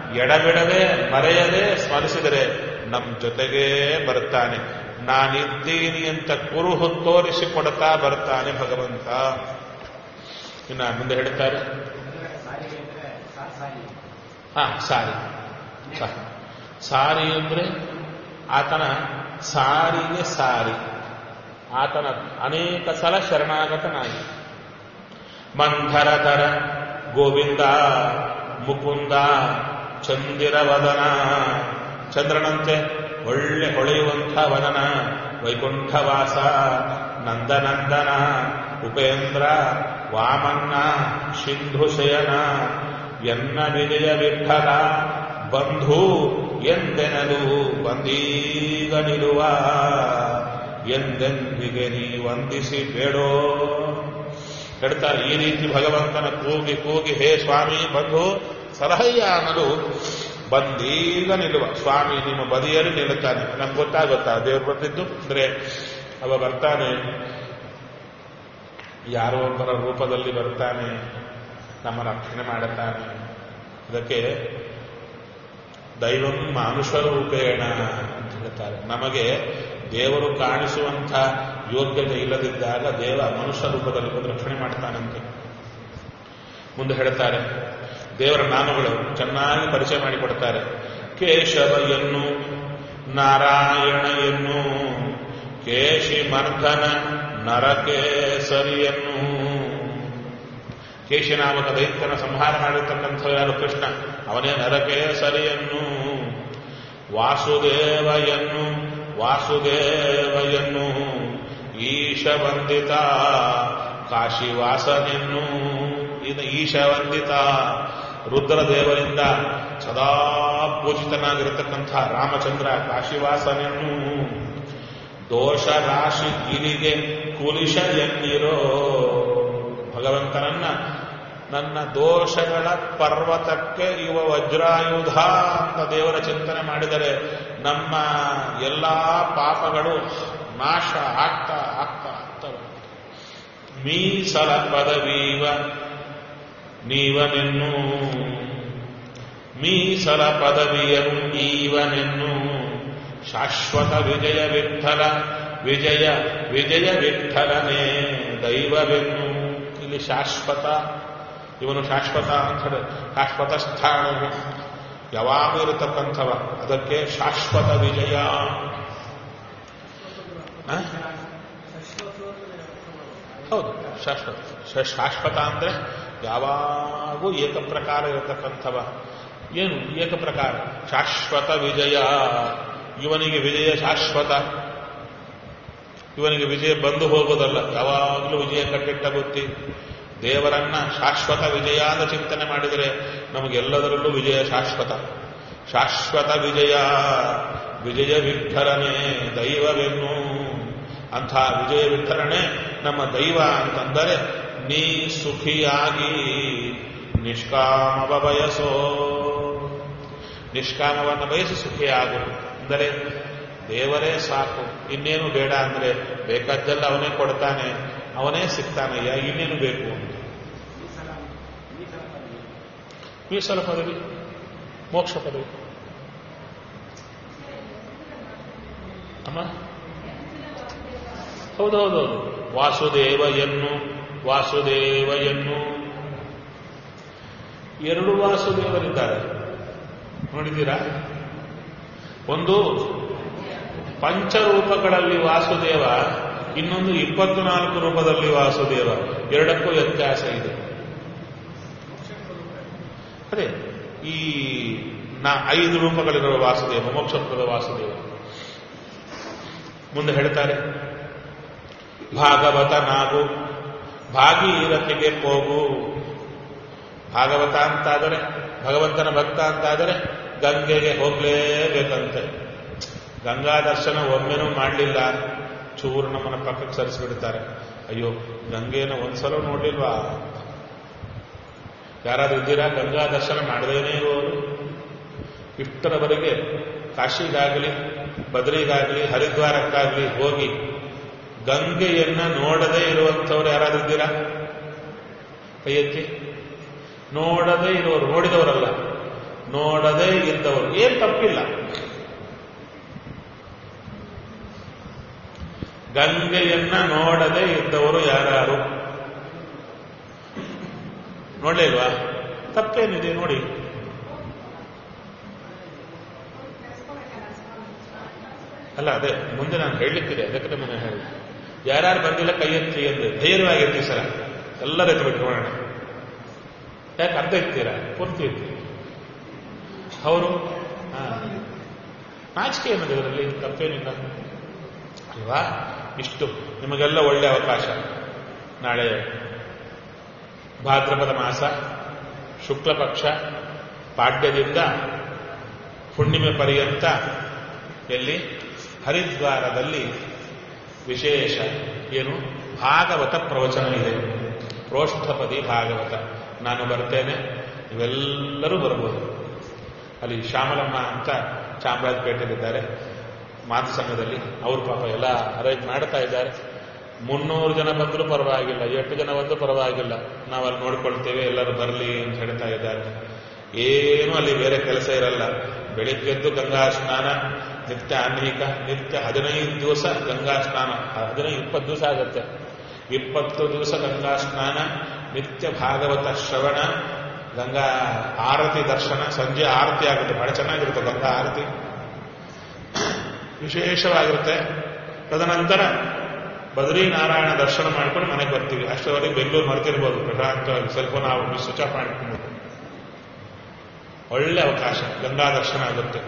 ಎಡಬಿಡದೆ ಮರೆಯದೆ ಸ್ಮರಿಸಿದರೆ ನಮ್ಮ ಜೊತೆಗೇ ಬರ್ತಾನೆ ನಾನಿದ್ದೀನಿ ಅಂತ ಕುರುಹು ತೋರಿಸಿಕೊಡ್ತಾ ಬರ್ತಾನೆ ಭಗವಂತ ಇನ್ನ ಮುಂದೆ ಹೇಳ್ತಾರೆ ಸಾರಿಗೆ ಅಂದ್ರೆ ಸಾ- ಸಾರಿ ಹಾ ಸಾರಿ ಸಾ- ಸಾರಿ ಅಂದ್ರೆ ಆತನ ಸಾರಿಗೆ ಸಾರಿ ಆತನ ಅನೇಕ ಸಲ ಶರಣಾಗತನಾಗಿ ಮಂಥರಧರ ಗೋವಿಂದ ಮುಕುಂದ ಚಂದಿರವದನ ಚಂದ್ರನಂತೆ ಒಳ್ಳೆ ಹೊಳೆಯುವಂಥ ವದನ ವೈಕುಂಠವಾಸ ನಂದನಂದನ ಉಪೇಂದ್ರ ವಾಮನ್ನ ಸಿಂಧುಶಯನ ಎನ್ನ ವಿಜಯ ವಿಠಲ ಬಂಧು ಎಂದೆನಲು ಬಂದೀಗ ನಿಲುವ ಎಂದೆಂದಿಗೆ ನೀ ವಂದಿಸಿ ಬೇಡೋ ಹೇಳ್ತಾರೆ ಈ ರೀತಿ ಭಗವಂತನ ಕೂಗಿ ಕೂಗಿ ಹೇ ಸ್ವಾಮಿ ಬಂಧು ಸಲಹಯ್ಯ ಅನ್ನಲು ಬಂದೀಗ ನಿಲ್ಲುವ ಸ್ವಾಮಿ ನಿಮ್ಮ ಬದಿಯಲ್ಲಿ ನಿಲ್ಲುತ್ತಾನೆ ನಮ್ಗೆ ಗೊತ್ತಾಗುತ್ತಾ ದೇವರು ಬಂದಿದ್ದು ಅಂದ್ರೆ ಅವ ಬರ್ತಾನೆ ಯಾರೋ ಒಬ್ಬರ ರೂಪದಲ್ಲಿ ಬರ್ತಾನೆ ನಮ್ಮ ರಕ್ಷಣೆ ಮಾಡುತ್ತಾನೆ ಅದಕ್ಕೆ ದೈವಂ ಮಾನುಷ ರೂಪೇಣ ಅಂತ ಹೇಳ್ತಾರೆ ನಮಗೆ ದೇವರು ಕಾಣಿಸುವಂಥ ಯೋಗ್ಯತೆ ಇಲ್ಲದಿದ್ದಾಗ ದೇವ ಮನುಷ್ಯ ರೂಪದಲ್ಲಿ ಬಂದು ರಕ್ಷಣೆ ಮಾಡ್ತಾನಂತೆ ಮುಂದೆ ಹೇಳ್ತಾರೆ ದೇವರ ನಾಮಗಳು ಚೆನ್ನಾಗಿ ಪರಿಚಯ ಮಾಡಿಕೊಡ್ತಾರೆ ಕೇಶವ ಎನ್ನು ನಾರಾಯಣ ಎನ್ನು ಕೇಶಿ ಮರ್ಧನ ನರಕೇಸರಿಯನ್ನು ಕೇಶಿನಾಮಕ ದೈತ್ಯನ ಸಂಹಾರ ಮಾಡಿರ್ತಕ್ಕಂಥ ಯಾರು ಕೃಷ್ಣ ಅವನೇ ನರಕೇಸರಿಯನ್ನು ವಾಸುದೇವಯನ್ನು ವಾಸುದೇವಯನ್ನು ಈಶವಂದಿತ ಕಾಶಿವಾಸನೆನ್ನು ಇದು ಈಶವಂದಿತ ರುದ್ರದೇವರಿಂದ ಸದಾ ಪೂಜಿತನಾಗಿರತಕ್ಕಂಥ ರಾಮಚಂದ್ರ ಕಾಶಿವಾಸನೆನ್ನು ದೋಷ ರಾಶಿ ಗಿರಿಗೆ ಕುಲಿಶ ಎನ್ನಿರೋ ಭಗವಂತನನ್ನ ನನ್ನ ದೋಷಗಳ ಪರ್ವತಕ್ಕೆ ಇವ ವಜ್ರಾಯುಧ ಅಂತ ದೇವರ ಚಿಂತನೆ ಮಾಡಿದರೆ ನಮ್ಮ ಎಲ್ಲಾ ಪಾಪಗಳು ನಾಶ ಆಗ್ತಾ ಆಗ್ತಾ ಆಗ್ತವೆ ಮೀಸಲ ಪದವೀವ ನೀವನೆನ್ನು ಮೀಸಲ ಪದವಿಯನು ಈವನೆನ್ನು ಶಾಶ್ವತ ವಿಜಯ ವಿಠಲ ವಿಜಯ ವಿಜಯ ವಿಠಲನೇ ದೈವವೆನ್ನು ಇಲ್ಲಿ ಶಾಶ್ವತ ಇವನು ಶಾಶ್ವತ ಅಂತ ಹೇಳಿ ಶಾಶ್ವತ ಸ್ಥಾನವು ಯಾವಾಗೂ ಇರತಕ್ಕಂಥವ ಅದಕ್ಕೆ ಶಾಶ್ವತ ವಿಜಯ ಆ? ಹೌದು ಶಾಶ್ವತ ಶ- ಶಾಶ್ವತ ಅಂದ್ರೆ ಯಾವಾಗೂ ಏಕಪ್ರಕಾರ ಇರತಕ್ಕಂಥವ ಏನು ಏಕಪ್ರಕಾರ ಶಾಶ್ವತ ವಿಜಯ ಇವನಿಗೆ ವಿಜಯ ಶಾಶ್ವತ ಇವನಿಗೆ ವಿಜಯ ಬಂದು ಹೋಗೋದಲ್ಲ ಯಾವಾಗಲೂ ವಿಜಯ ಕಟ್ಟಿಟ್ಟ ಬುತ್ತಿ ದೇವರನ್ನ ಶಾಶ್ವತ ವಿಜಯ ಅಂತ ಚಿಂತನೆ ಮಾಡಿದರೆ ನಮಗೆಲ್ಲದರಲ್ಲೂ ವಿಜಯ ಶಾಶ್ವತ ಶಾಶ್ವತ ವಿಜಯ ವಿಜಯ ವಿಠಲನೇ ದೈವವೆನ್ನು ಅಂಥ ವಿಜಯ ವಿಠಲನೇ ನಮ್ಮ ದೈವ ಅಂತಂದರೆ ನೀ ಸುಖಿಯಾಗಿ ನಿಷ್ಕಾಮವ ಬಯಸೋ ನಿಷ್ಕಾಮವನ್ನು ಬಯಸಿ ಸುಖಿಯಾಗು ಅಂದರೆ ದೇವರೇ ಸಾಕು ಇನ್ನೇನು ಬೇಡ ಅಂದ್ರೆ ಬೇಕಾದ್ದೆಲ್ಲ ಅವನೇ ಕೊಡ್ತಾನೆ ಅವನೇ ಸಿಗ್ತಾನಯ್ಯ ಇನ್ನೇನು ಬೇಕು ಅಂತ ಮೀಸಲ ಮೀಸಲ ಪದವಿ ಮೀಸಲ ಪದವಿ ಮೋಕ್ಷ ಪದವಿ ಅಮ್ಮ ಹೌದೌದೌದು ವಾಸುದೇವ ಎನ್ನು ವಾಸುದೇವ ಎನ್ನು ಎರಡು ವಾಸುದೇವರಿದ್ದಾರೆ ನೋಡಿದ್ದೀರಾ ಒಂದು ಪಂಚರೂಪಗಳಲ್ಲಿ ವಾಸುದೇವ ಇನ್ನೊಂದು ಇಪ್ಪತ್ತು ನಾಲ್ಕು ರೂಪದಲ್ಲಿ ವಾಸುದೇವ ಎರಡಕ್ಕೂ ವ್ಯತ್ಯಾಸ ಇದೆ ಅದೇ ಈ ನಾ ಐದು ರೂಪಗಳಿರುವ ವಾಸುದೇವ ಮೋಕ್ಷಪುರದ ವಾಸುದೇವ ಮುಂದೆ ಹೇಳ್ತಾರೆ ಭಾಗವತ ನಾವು ಭಾಗೀರಥಿಗೆ ಹೋಗು ಭಾಗವತ ಅಂತಾದರೆ ಭಗವಂತನ ಭಕ್ತ ಅಂತಾದರೆ ಗಂಗೆಗೆ ಹೋಗ್ಲೇಬೇಕಂತೆ ಗಂಗಾ ದರ್ಶನ ಒಮ್ಮೆನೂ ಮಾಡಲಿಲ್ಲ ಚೂರು ನಮ್ಮನ್ನ ಪಕ್ಕಕ್ಕೆ ಸರಿಸಿಬಿಡ್ತಾರೆ ಅಯ್ಯೋ ಗಂಗೆನ ಒಂದ್ಸಲ ನೋಡ್ಲಿಲ್ವಾ ಯಾರಾದ್ರೂ ಇದ್ದೀರಾ ಗಂಗಾ ದರ್ಶನ ಮಾಡದೇನೇ ಇರುವವರು ಇಷ್ಟರವರೆಗೆ ಕಾಶಿಗಾಗಲಿ ಬದ್ರಿಗಾಗಲಿ ಹರಿದ್ವಾರಕ್ಕಾಗಲಿ ಹೋಗಿ ಗಂಗೆಯನ್ನ ನೋಡದೇ ಇರುವಂಥವ್ರು ಯಾರಾದ್ರೂ ಇದ್ದೀರಾ ಕೈ ಎತ್ತಿ ನೋಡದೇ ಇರುವವರು ನೋಡಿದವರಲ್ಲ ನೋಡದೇ ಇದ್ದವರು ಏನ್ ತಪ್ಪಿಲ್ಲ ಗಂಗೆಯನ್ನ ನೋಡದೇ ಇದ್ದವರು ಯಾರ್ಯಾರು ನೋಡ್ಲೇ ಇಲ್ವಾ ತಪ್ಪೇನಿದೆ ನೋಡಿ ಅಲ್ಲ ಅದೇ ಮುಂದೆ ನಾನು ಹೇಳಲಿಕ್ಕಿದೆ ಅದಕ್ಕೆ ನಾನು ಹೇಳಿ ಯಾರ್ಯಾರು ಬಂದಿಲ್ಲ ಕೈ ಎತ್ತಿ ಅಂದ್ರೆ ಧೈರ್ಯವಾಗಿ ಎತ್ತಿ ಸರ ಎಲ್ಲರೂ ಎತ್ತಬೇಕು ನೋಡೋಣ ಯಾಕೆ ಅರ್ಧ ಎತ್ತೀರಾ ಪೂರ್ತಿ ಎತ್ತಿ ಅವರು ನಾಚಿಕೆ ಏನದು ಇದರಲ್ಲಿ ತಪ್ಪೇನಿಲ್ಲ ಅಲ್ವಾ ಇಷ್ಟು ನಿಮಗೆಲ್ಲ ಒಳ್ಳೆ ಅವಕಾಶ ನಾಳೆ ಭಾದ್ರಪದ ಮಾಸ ಶುಕ್ಲ ಪಕ್ಷ ಪಾಡ್ಯದಿಂದ ಹುಣ್ಣಿಮೆ ಪರ್ಯಂತ ಎಲ್ಲಿ ಹರಿದ್ವಾರದಲ್ಲಿ ವಿಶೇಷ ಏನು ಭಾಗವತ ಪ್ರವಚನ ಇದೆ ಪ್ರೋಷ್ಠಪದಿ ಭಾಗವತ ನಾನು ಬರ್ತೇನೆ ಇವೆಲ್ಲರೂ ಬರ್ಬೋದು ಅಲ್ಲಿ ಶ್ಯಾಮಲಮ್ಮ ಅಂತ ಚಾಮರಾಜಪೇಟೆಯಲ್ಲಿದ್ದಾರೆ ಮಾತು ಸಂಘದಲ್ಲಿ ಅವ್ರ ಪಾಪ ಎಲ್ಲ ಅರೇಂಜ್ ಮಾಡ್ತಾ ಇದ್ದಾರೆ ಮುನ್ನೂರು ಜನ ಬಂದರೂ ಪರವಾಗಿಲ್ಲ ಎಷ್ಟು ಜನ ಬಂದರೂ ಪರವಾಗಿಲ್ಲ ನಾವು ಅಲ್ಲಿ ನೋಡ್ಕೊಳ್ತೇವೆ ಎಲ್ಲರೂ ಬರಲಿ ಅಂತ ಹೇಳ್ತಾ ಇದ್ದಾರೆ ಏನು ಅಲ್ಲಿ ಬೇರೆ ಕೆಲಸ ಇರಲ್ಲ ಬೆಳಿಗ್ಗೆದ್ದು ಗಂಗಾ ಸ್ನಾನ ನಿತ್ಯ ಅನೇಕ ನಿತ್ಯ ಹದಿನೈದು ದಿವಸ ಗಂಗಾ ಸ್ನಾನ ಹದಿನೈದು ಇಪ್ಪತ್ತು ದಿವಸ ಆಗುತ್ತೆ ಇಪ್ಪತ್ತು ದಿವಸ ಗಂಗಾ ಸ್ನಾನ ನಿತ್ಯ ಭಾಗವತ ಶ್ರವಣ ಗಂಗಾ ಆರತಿ ದರ್ಶನ ಸಂಜೆ ಆರತಿ ಆಗುತ್ತೆ ಬಹಳ ಚೆನ್ನಾಗಿರುತ್ತೆ ಗಂಗಾ ಆರತಿ ವಿಶೇಷವಾಗಿರುತ್ತೆ ತದನಂತರ ಬದ್ರಿನಾರಾಯಣ ದರ್ಶನ ಮಾಡ್ಕೊಂಡು ಮನೆಗೆ ಬರ್ತೀವಿ ಅಷ್ಟರವರೆಗೆ ಬೆಂಗಳೂರು ಮರ್ತಿರ್ಬೋದು ಪ್ರಶಾಂತವಾಗಿ ಸ್ವಲ್ಪ ನಾವು ಸ್ವಿಚ್ ಆಫ್ ಮಾಡ್ಕೊಂಡು ಒಳ್ಳೆ ಅವಕಾಶ ಗಂಗಾ ದರ್ಶನ ಆಗುತ್ತೆ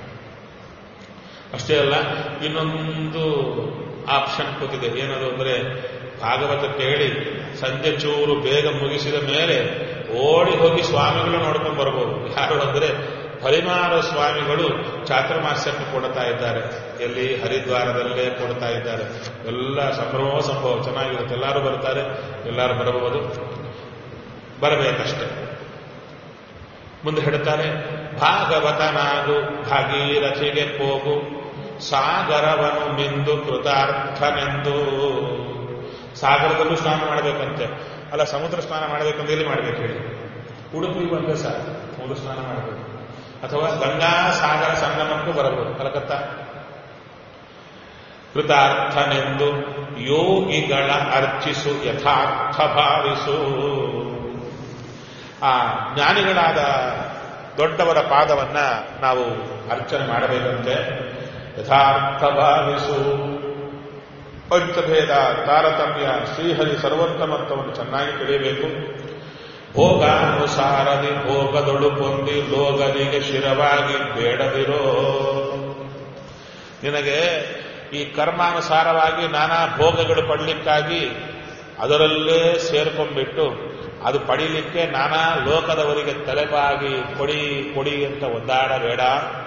ಅಷ್ಟೇ ಅಲ್ಲ ಇನ್ನೊಂದು ಆಪ್ಷನ್ ಕೂತಿದೆ ಏನದು ಅಂದ್ರೆ ಭಾಗವತ ಕೇಳಿ ಸಂಜೆ ಚೂರು ಬೇಗ ಮುಗಿಸಿದ ಮೇಲೆ ಓಡಿ ಹೋಗಿ ಸ್ವಾಮಿಗಳು ನೋಡ್ಕೊಂಡು ಬರ್ಬೋದು ಯಾರು ಅಂದ್ರೆ ಪರಿಮಾರ ಸ್ವಾಮಿಗಳು ಚಾತುರ್ಮಾಸ್ಯಕ್ಕೆ ಕೊಡ್ತಾ ಇದ್ದಾರೆ ಎಲ್ಲಿ ಹರಿದ್ವಾರದಲ್ಲೇ ಕೊಡ್ತಾ ಇದ್ದಾರೆ ಎಲ್ಲ ಸಂಭ್ರಮ ಸಂಭವ ಚೆನ್ನಾಗಿರುತ್ತೆ ಎಲ್ಲರೂ ಬರ್ತಾರೆ ಎಲ್ಲರೂ ಬರಬಹುದು ಬರಬೇಕಷ್ಟೆ ಮುಂದೆ ಹೇಳ್ತಾರೆ ಭಾಗವತನಾಗು ಭಾಗೀರಥಿಗೆ ಹೋಗು ಸಾಗರವನು ಮಿಂದು ಕೃತಾರ್ಥನೆಂದು ಸಾಗರದಲ್ಲೂ ಸ್ನಾನ ಮಾಡಬೇಕಂತೆ ಅಲ್ಲ ಸಮುದ್ರ ಸ್ನಾನ ಮಾಡಬೇಕಂದ್ರೆ ಎಲ್ಲಿ ಮಾಡ್ಬೇಕು ಹೇಳಿ ಉಡುಪಿ ಬಂದ್ರೆ ಸರ್ ಸಮುದ್ರ ಸ್ನಾನ ಮಾಡಬೇಕು ಅಥವಾ ಗಂಗಾ ಸಾಗರ ಸಂಗಮಕ್ಕೂ ಬರಬಹುದು ಕಲಕತ್ತಾ ಕೃತಾರ್ಥನೆಂದು ಯೋಗಿಗಳ ಅರ್ಚಿಸು ಯಥಾರ್ಥ ಭಾವಿಸು ಆ ಜ್ಞಾನಿಗಳಾದ ದೊಡ್ಡವರ ಪಾದವನ್ನ ನಾವು ಅರ್ಚನೆ ಮಾಡಬೇಕಂತೆ ಯಥಾರ್ಥ ಭಾವಿಸು ಪಂಚಭೇದ ತಾರತಮ್ಯ ಶ್ರೀಹರಿ ಸರ್ವೋತ್ತಮತ್ವವನ್ನು ಚೆನ್ನಾಗಿ ತಿಳಿಯಬೇಕು ಭೋಗಾನುಸಾರದಿ ಭೋಗದೊಳು ಹೊಂದಿ ಲೋಗನಿಗೆ ಶಿರವಾಗಿ ಬೇಡದಿರೋ ನಿನಗೆ ಈ ಕರ್ಮಾನುಸಾರವಾಗಿ ನಾನಾ ಭೋಗಗಳು ಪಡಲಿಕ್ಕಾಗಿ ಅದರಲ್ಲೇ ಸೇರ್ಕೊಂಡ್ಬಿಟ್ಟು ಅದು ಪಡೀಲಿಕ್ಕೆ ನಾನಾ ಲೋಕದವರಿಗೆ ತಲೆಬಾಗಿ ಕೊಡಿ ಕೊಡಿ ಅಂತ ಒದ್ದಾಡಬೇಡ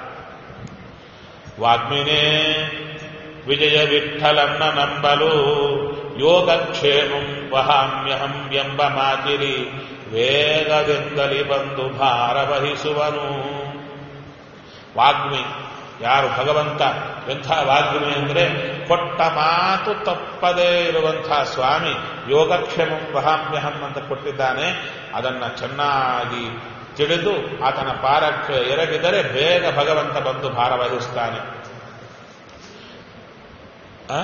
ವಾಗ್ಮಿನೇ ವಿಜಯ ವಿಠಲನ್ನ ನಂಬಲು ಯೋಗಕ್ಷೇಮಂ ವಹಾಮ್ಯಹಂ ಎಂಬ ಮಾತಿರಿ ವೇಗದಿಂದಲಿ ಬಂದು ಭಾರ ವಹಿಸುವನು ವಾಗ್ಮಿ ಯಾರು ಭಗವಂತ ಎಂಥ ವಾಗ್ಮಿ ಅಂದ್ರೆ ಕೊಟ್ಟ ಮಾತು ತಪ್ಪದೇ ಇರುವಂತಹ ಸ್ವಾಮಿ ಯೋಗಕ್ಷೇಮಂ ವಹಾಮ್ಯಹಂ ಅಂತ ಕೊಟ್ಟಿದ್ದಾನೆ ಅದನ್ನ ಚೆನ್ನಾಗಿ ತಿಳಿದು ಆತನ ಪಾರಕ್ಕೆ ಎರಗಿದರೆ ಬೇಗ ಭಗವಂತ ಬಂದು ಭಾರ ವಹಿಸ್ತಾನೆ ಆ?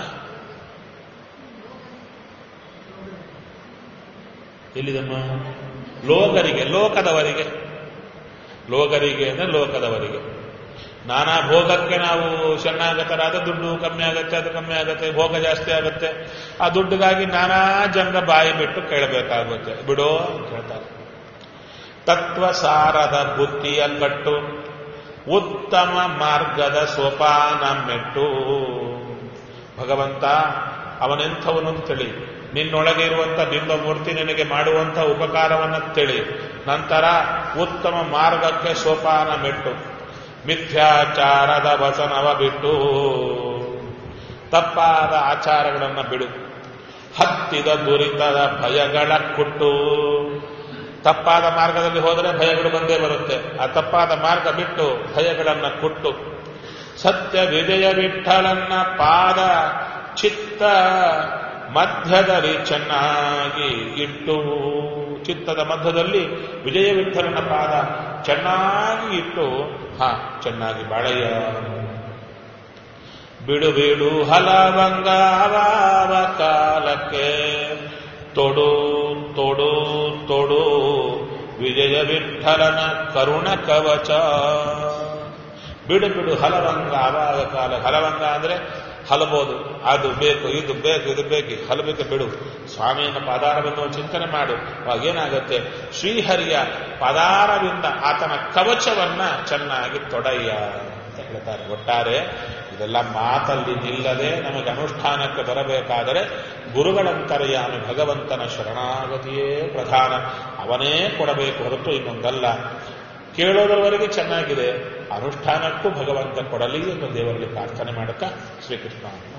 ಎಲ್ಲಿದಮ್ಮ ಲೋಕರಿಗೆ ಲೋಕದವರಿಗೆ ಲೋಕರಿಗೆ ಅಂದ್ರೆ ಲೋಕದವರಿಗೆ ನಾನಾ ಭೋಗಕ್ಕೆ ನಾವು ಶರಣಾಗತರಾದ ದುಡ್ಡು ಕಮ್ಮಿ ಆಗುತ್ತೆ ಅದು ಕಮ್ಮಿ ಆಗುತ್ತೆ ಭೋಗ ಜಾಸ್ತಿ ಆಗುತ್ತೆ ಆ ದುಡ್ಡಿಗಾಗಿ ನಾನಾ ಜನರ ಬಾಯಿ ಬಿಟ್ಟು ಕೇಳಬೇಕಾಗುತ್ತೆ ಬಿಡೋ ಅಂತ ಹೇಳ್ತಾರೆ ತತ್ವಸಾರದ ಬುದ್ಧಿಯ ಕಟ್ಟು ಉತ್ತಮ ಮಾರ್ಗದ ಸೋಪಾನ ಮೆಟ್ಟು ಭಗವಂತ ಅವನೆಂಥವನು ತಿಳಿ ನಿನ್ನೊಳಗೆ ಇರುವಂತ ಬಿಂಬಮೂರ್ತಿ ನಿನಗೆ ಮಾಡುವಂತ ಉಪಕಾರವನ್ನು ತಿಳಿ ನಂತರ ಉತ್ತಮ ಮಾರ್ಗಕ್ಕೆ ಸೋಪಾನ ಮೆಟ್ಟು ಮಿಥ್ಯಾಚಾರದ ವಚನವ ಬಿಟ್ಟು ತಪ್ಪಾದ ಆಚಾರಗಳನ್ನು ಬಿಡು ಹತ್ತಿದ ದುರಿತದ ಭಯಗಳ ಕುಟ್ಟು ತಪ್ಪಾದ ಮಾರ್ಗದಲ್ಲಿ ಹೋದರೆ ಭಯಗಳು ಬಂದೇ ಬರುತ್ತೆ ಆ ತಪ್ಪಾದ ಮಾರ್ಗ ಬಿಟ್ಟು ಭಯಗಳನ್ನ ಕುಟ್ಟು ಸತ್ಯ ವಿಜಯ ವಿಠಲನ್ನ ಪಾದ ಚಿತ್ತ ಮಧ್ಯದಲ್ಲಿ ಚೆನ್ನಾಗಿ ಇಟ್ಟು ಚಿತ್ತದ ಮಧ್ಯದಲ್ಲಿ ವಿಜಯ ವಿಠಲನ ಪಾದ ಚೆನ್ನಾಗಿ ಇಟ್ಟು ಹಾ ಚೆನ್ನಾಗಿ ಬಾಳಯ್ಯ ಬಿಡು ಬಿಡು ಹಲವಂಗಾವ ಕಾಲಕ್ಕೆ ತೊಡು ತೊಡು ತೊಡು ವಿಜಯ ವಿಠಲನ ಕರುಣ ಕವಚ ಬಿಡು ಬಿಡು ಹಲವಂಗ ಆವಾಗ ಕಾಲ ಹಲವಂಗ ಅಂದ್ರೆ ಹಲಬಹುದು ಅದು ಬೇಕು ಇದು ಬೇಕು ಇದು ಬೇಕು ಹಲಬೇಕು ಬಿಡು ಸ್ವಾಮಿಯನ್ನ ಪದಾರವನ್ನು ಚಿಂತನೆ ಮಾಡು ಅವಾಗ ಏನಾಗುತ್ತೆ ಶ್ರೀಹರಿಯ ಪದಾರವಿಂದ ಆತನ ಕವಚವನ್ನ ಚೆನ್ನಾಗಿ ತೊಡಯ್ಯ ಅಂತ ಹೇಳ್ತಾರೆ ಒಟ್ಟಾರೆ ಇದೆಲ್ಲ ಮಾತಲ್ಲಿ ನಿಲ್ಲದೆ ನಮಗೆ ಅನುಷ್ಠಾನಕ್ಕೆ ಬರಬೇಕಾದರೆ ಗುರುಗಳಂತರ್ಯಾಮಿ ಭಗವಂತನ ಶರಣಾಗತಿಯೇ ಪ್ರಧಾನ ಅವನೇ ಕೊಡಬೇಕು ಹೊರತು ಇನ್ನೊಂದಲ್ಲ ಕೇಳೋದರವರೆಗೆ ಚೆನ್ನಾಗಿದೆ ಅನುಷ್ಠಾನಕ್ಕೂ ಭಗವಂತ ಕೊಡಲಿ ಎಂದು ದೇವರಲ್ಲಿ ಪ್ರಾರ್ಥನೆ ಮಾಡುತ್ತಾ ಶ್ರೀಕೃಷ್ಣ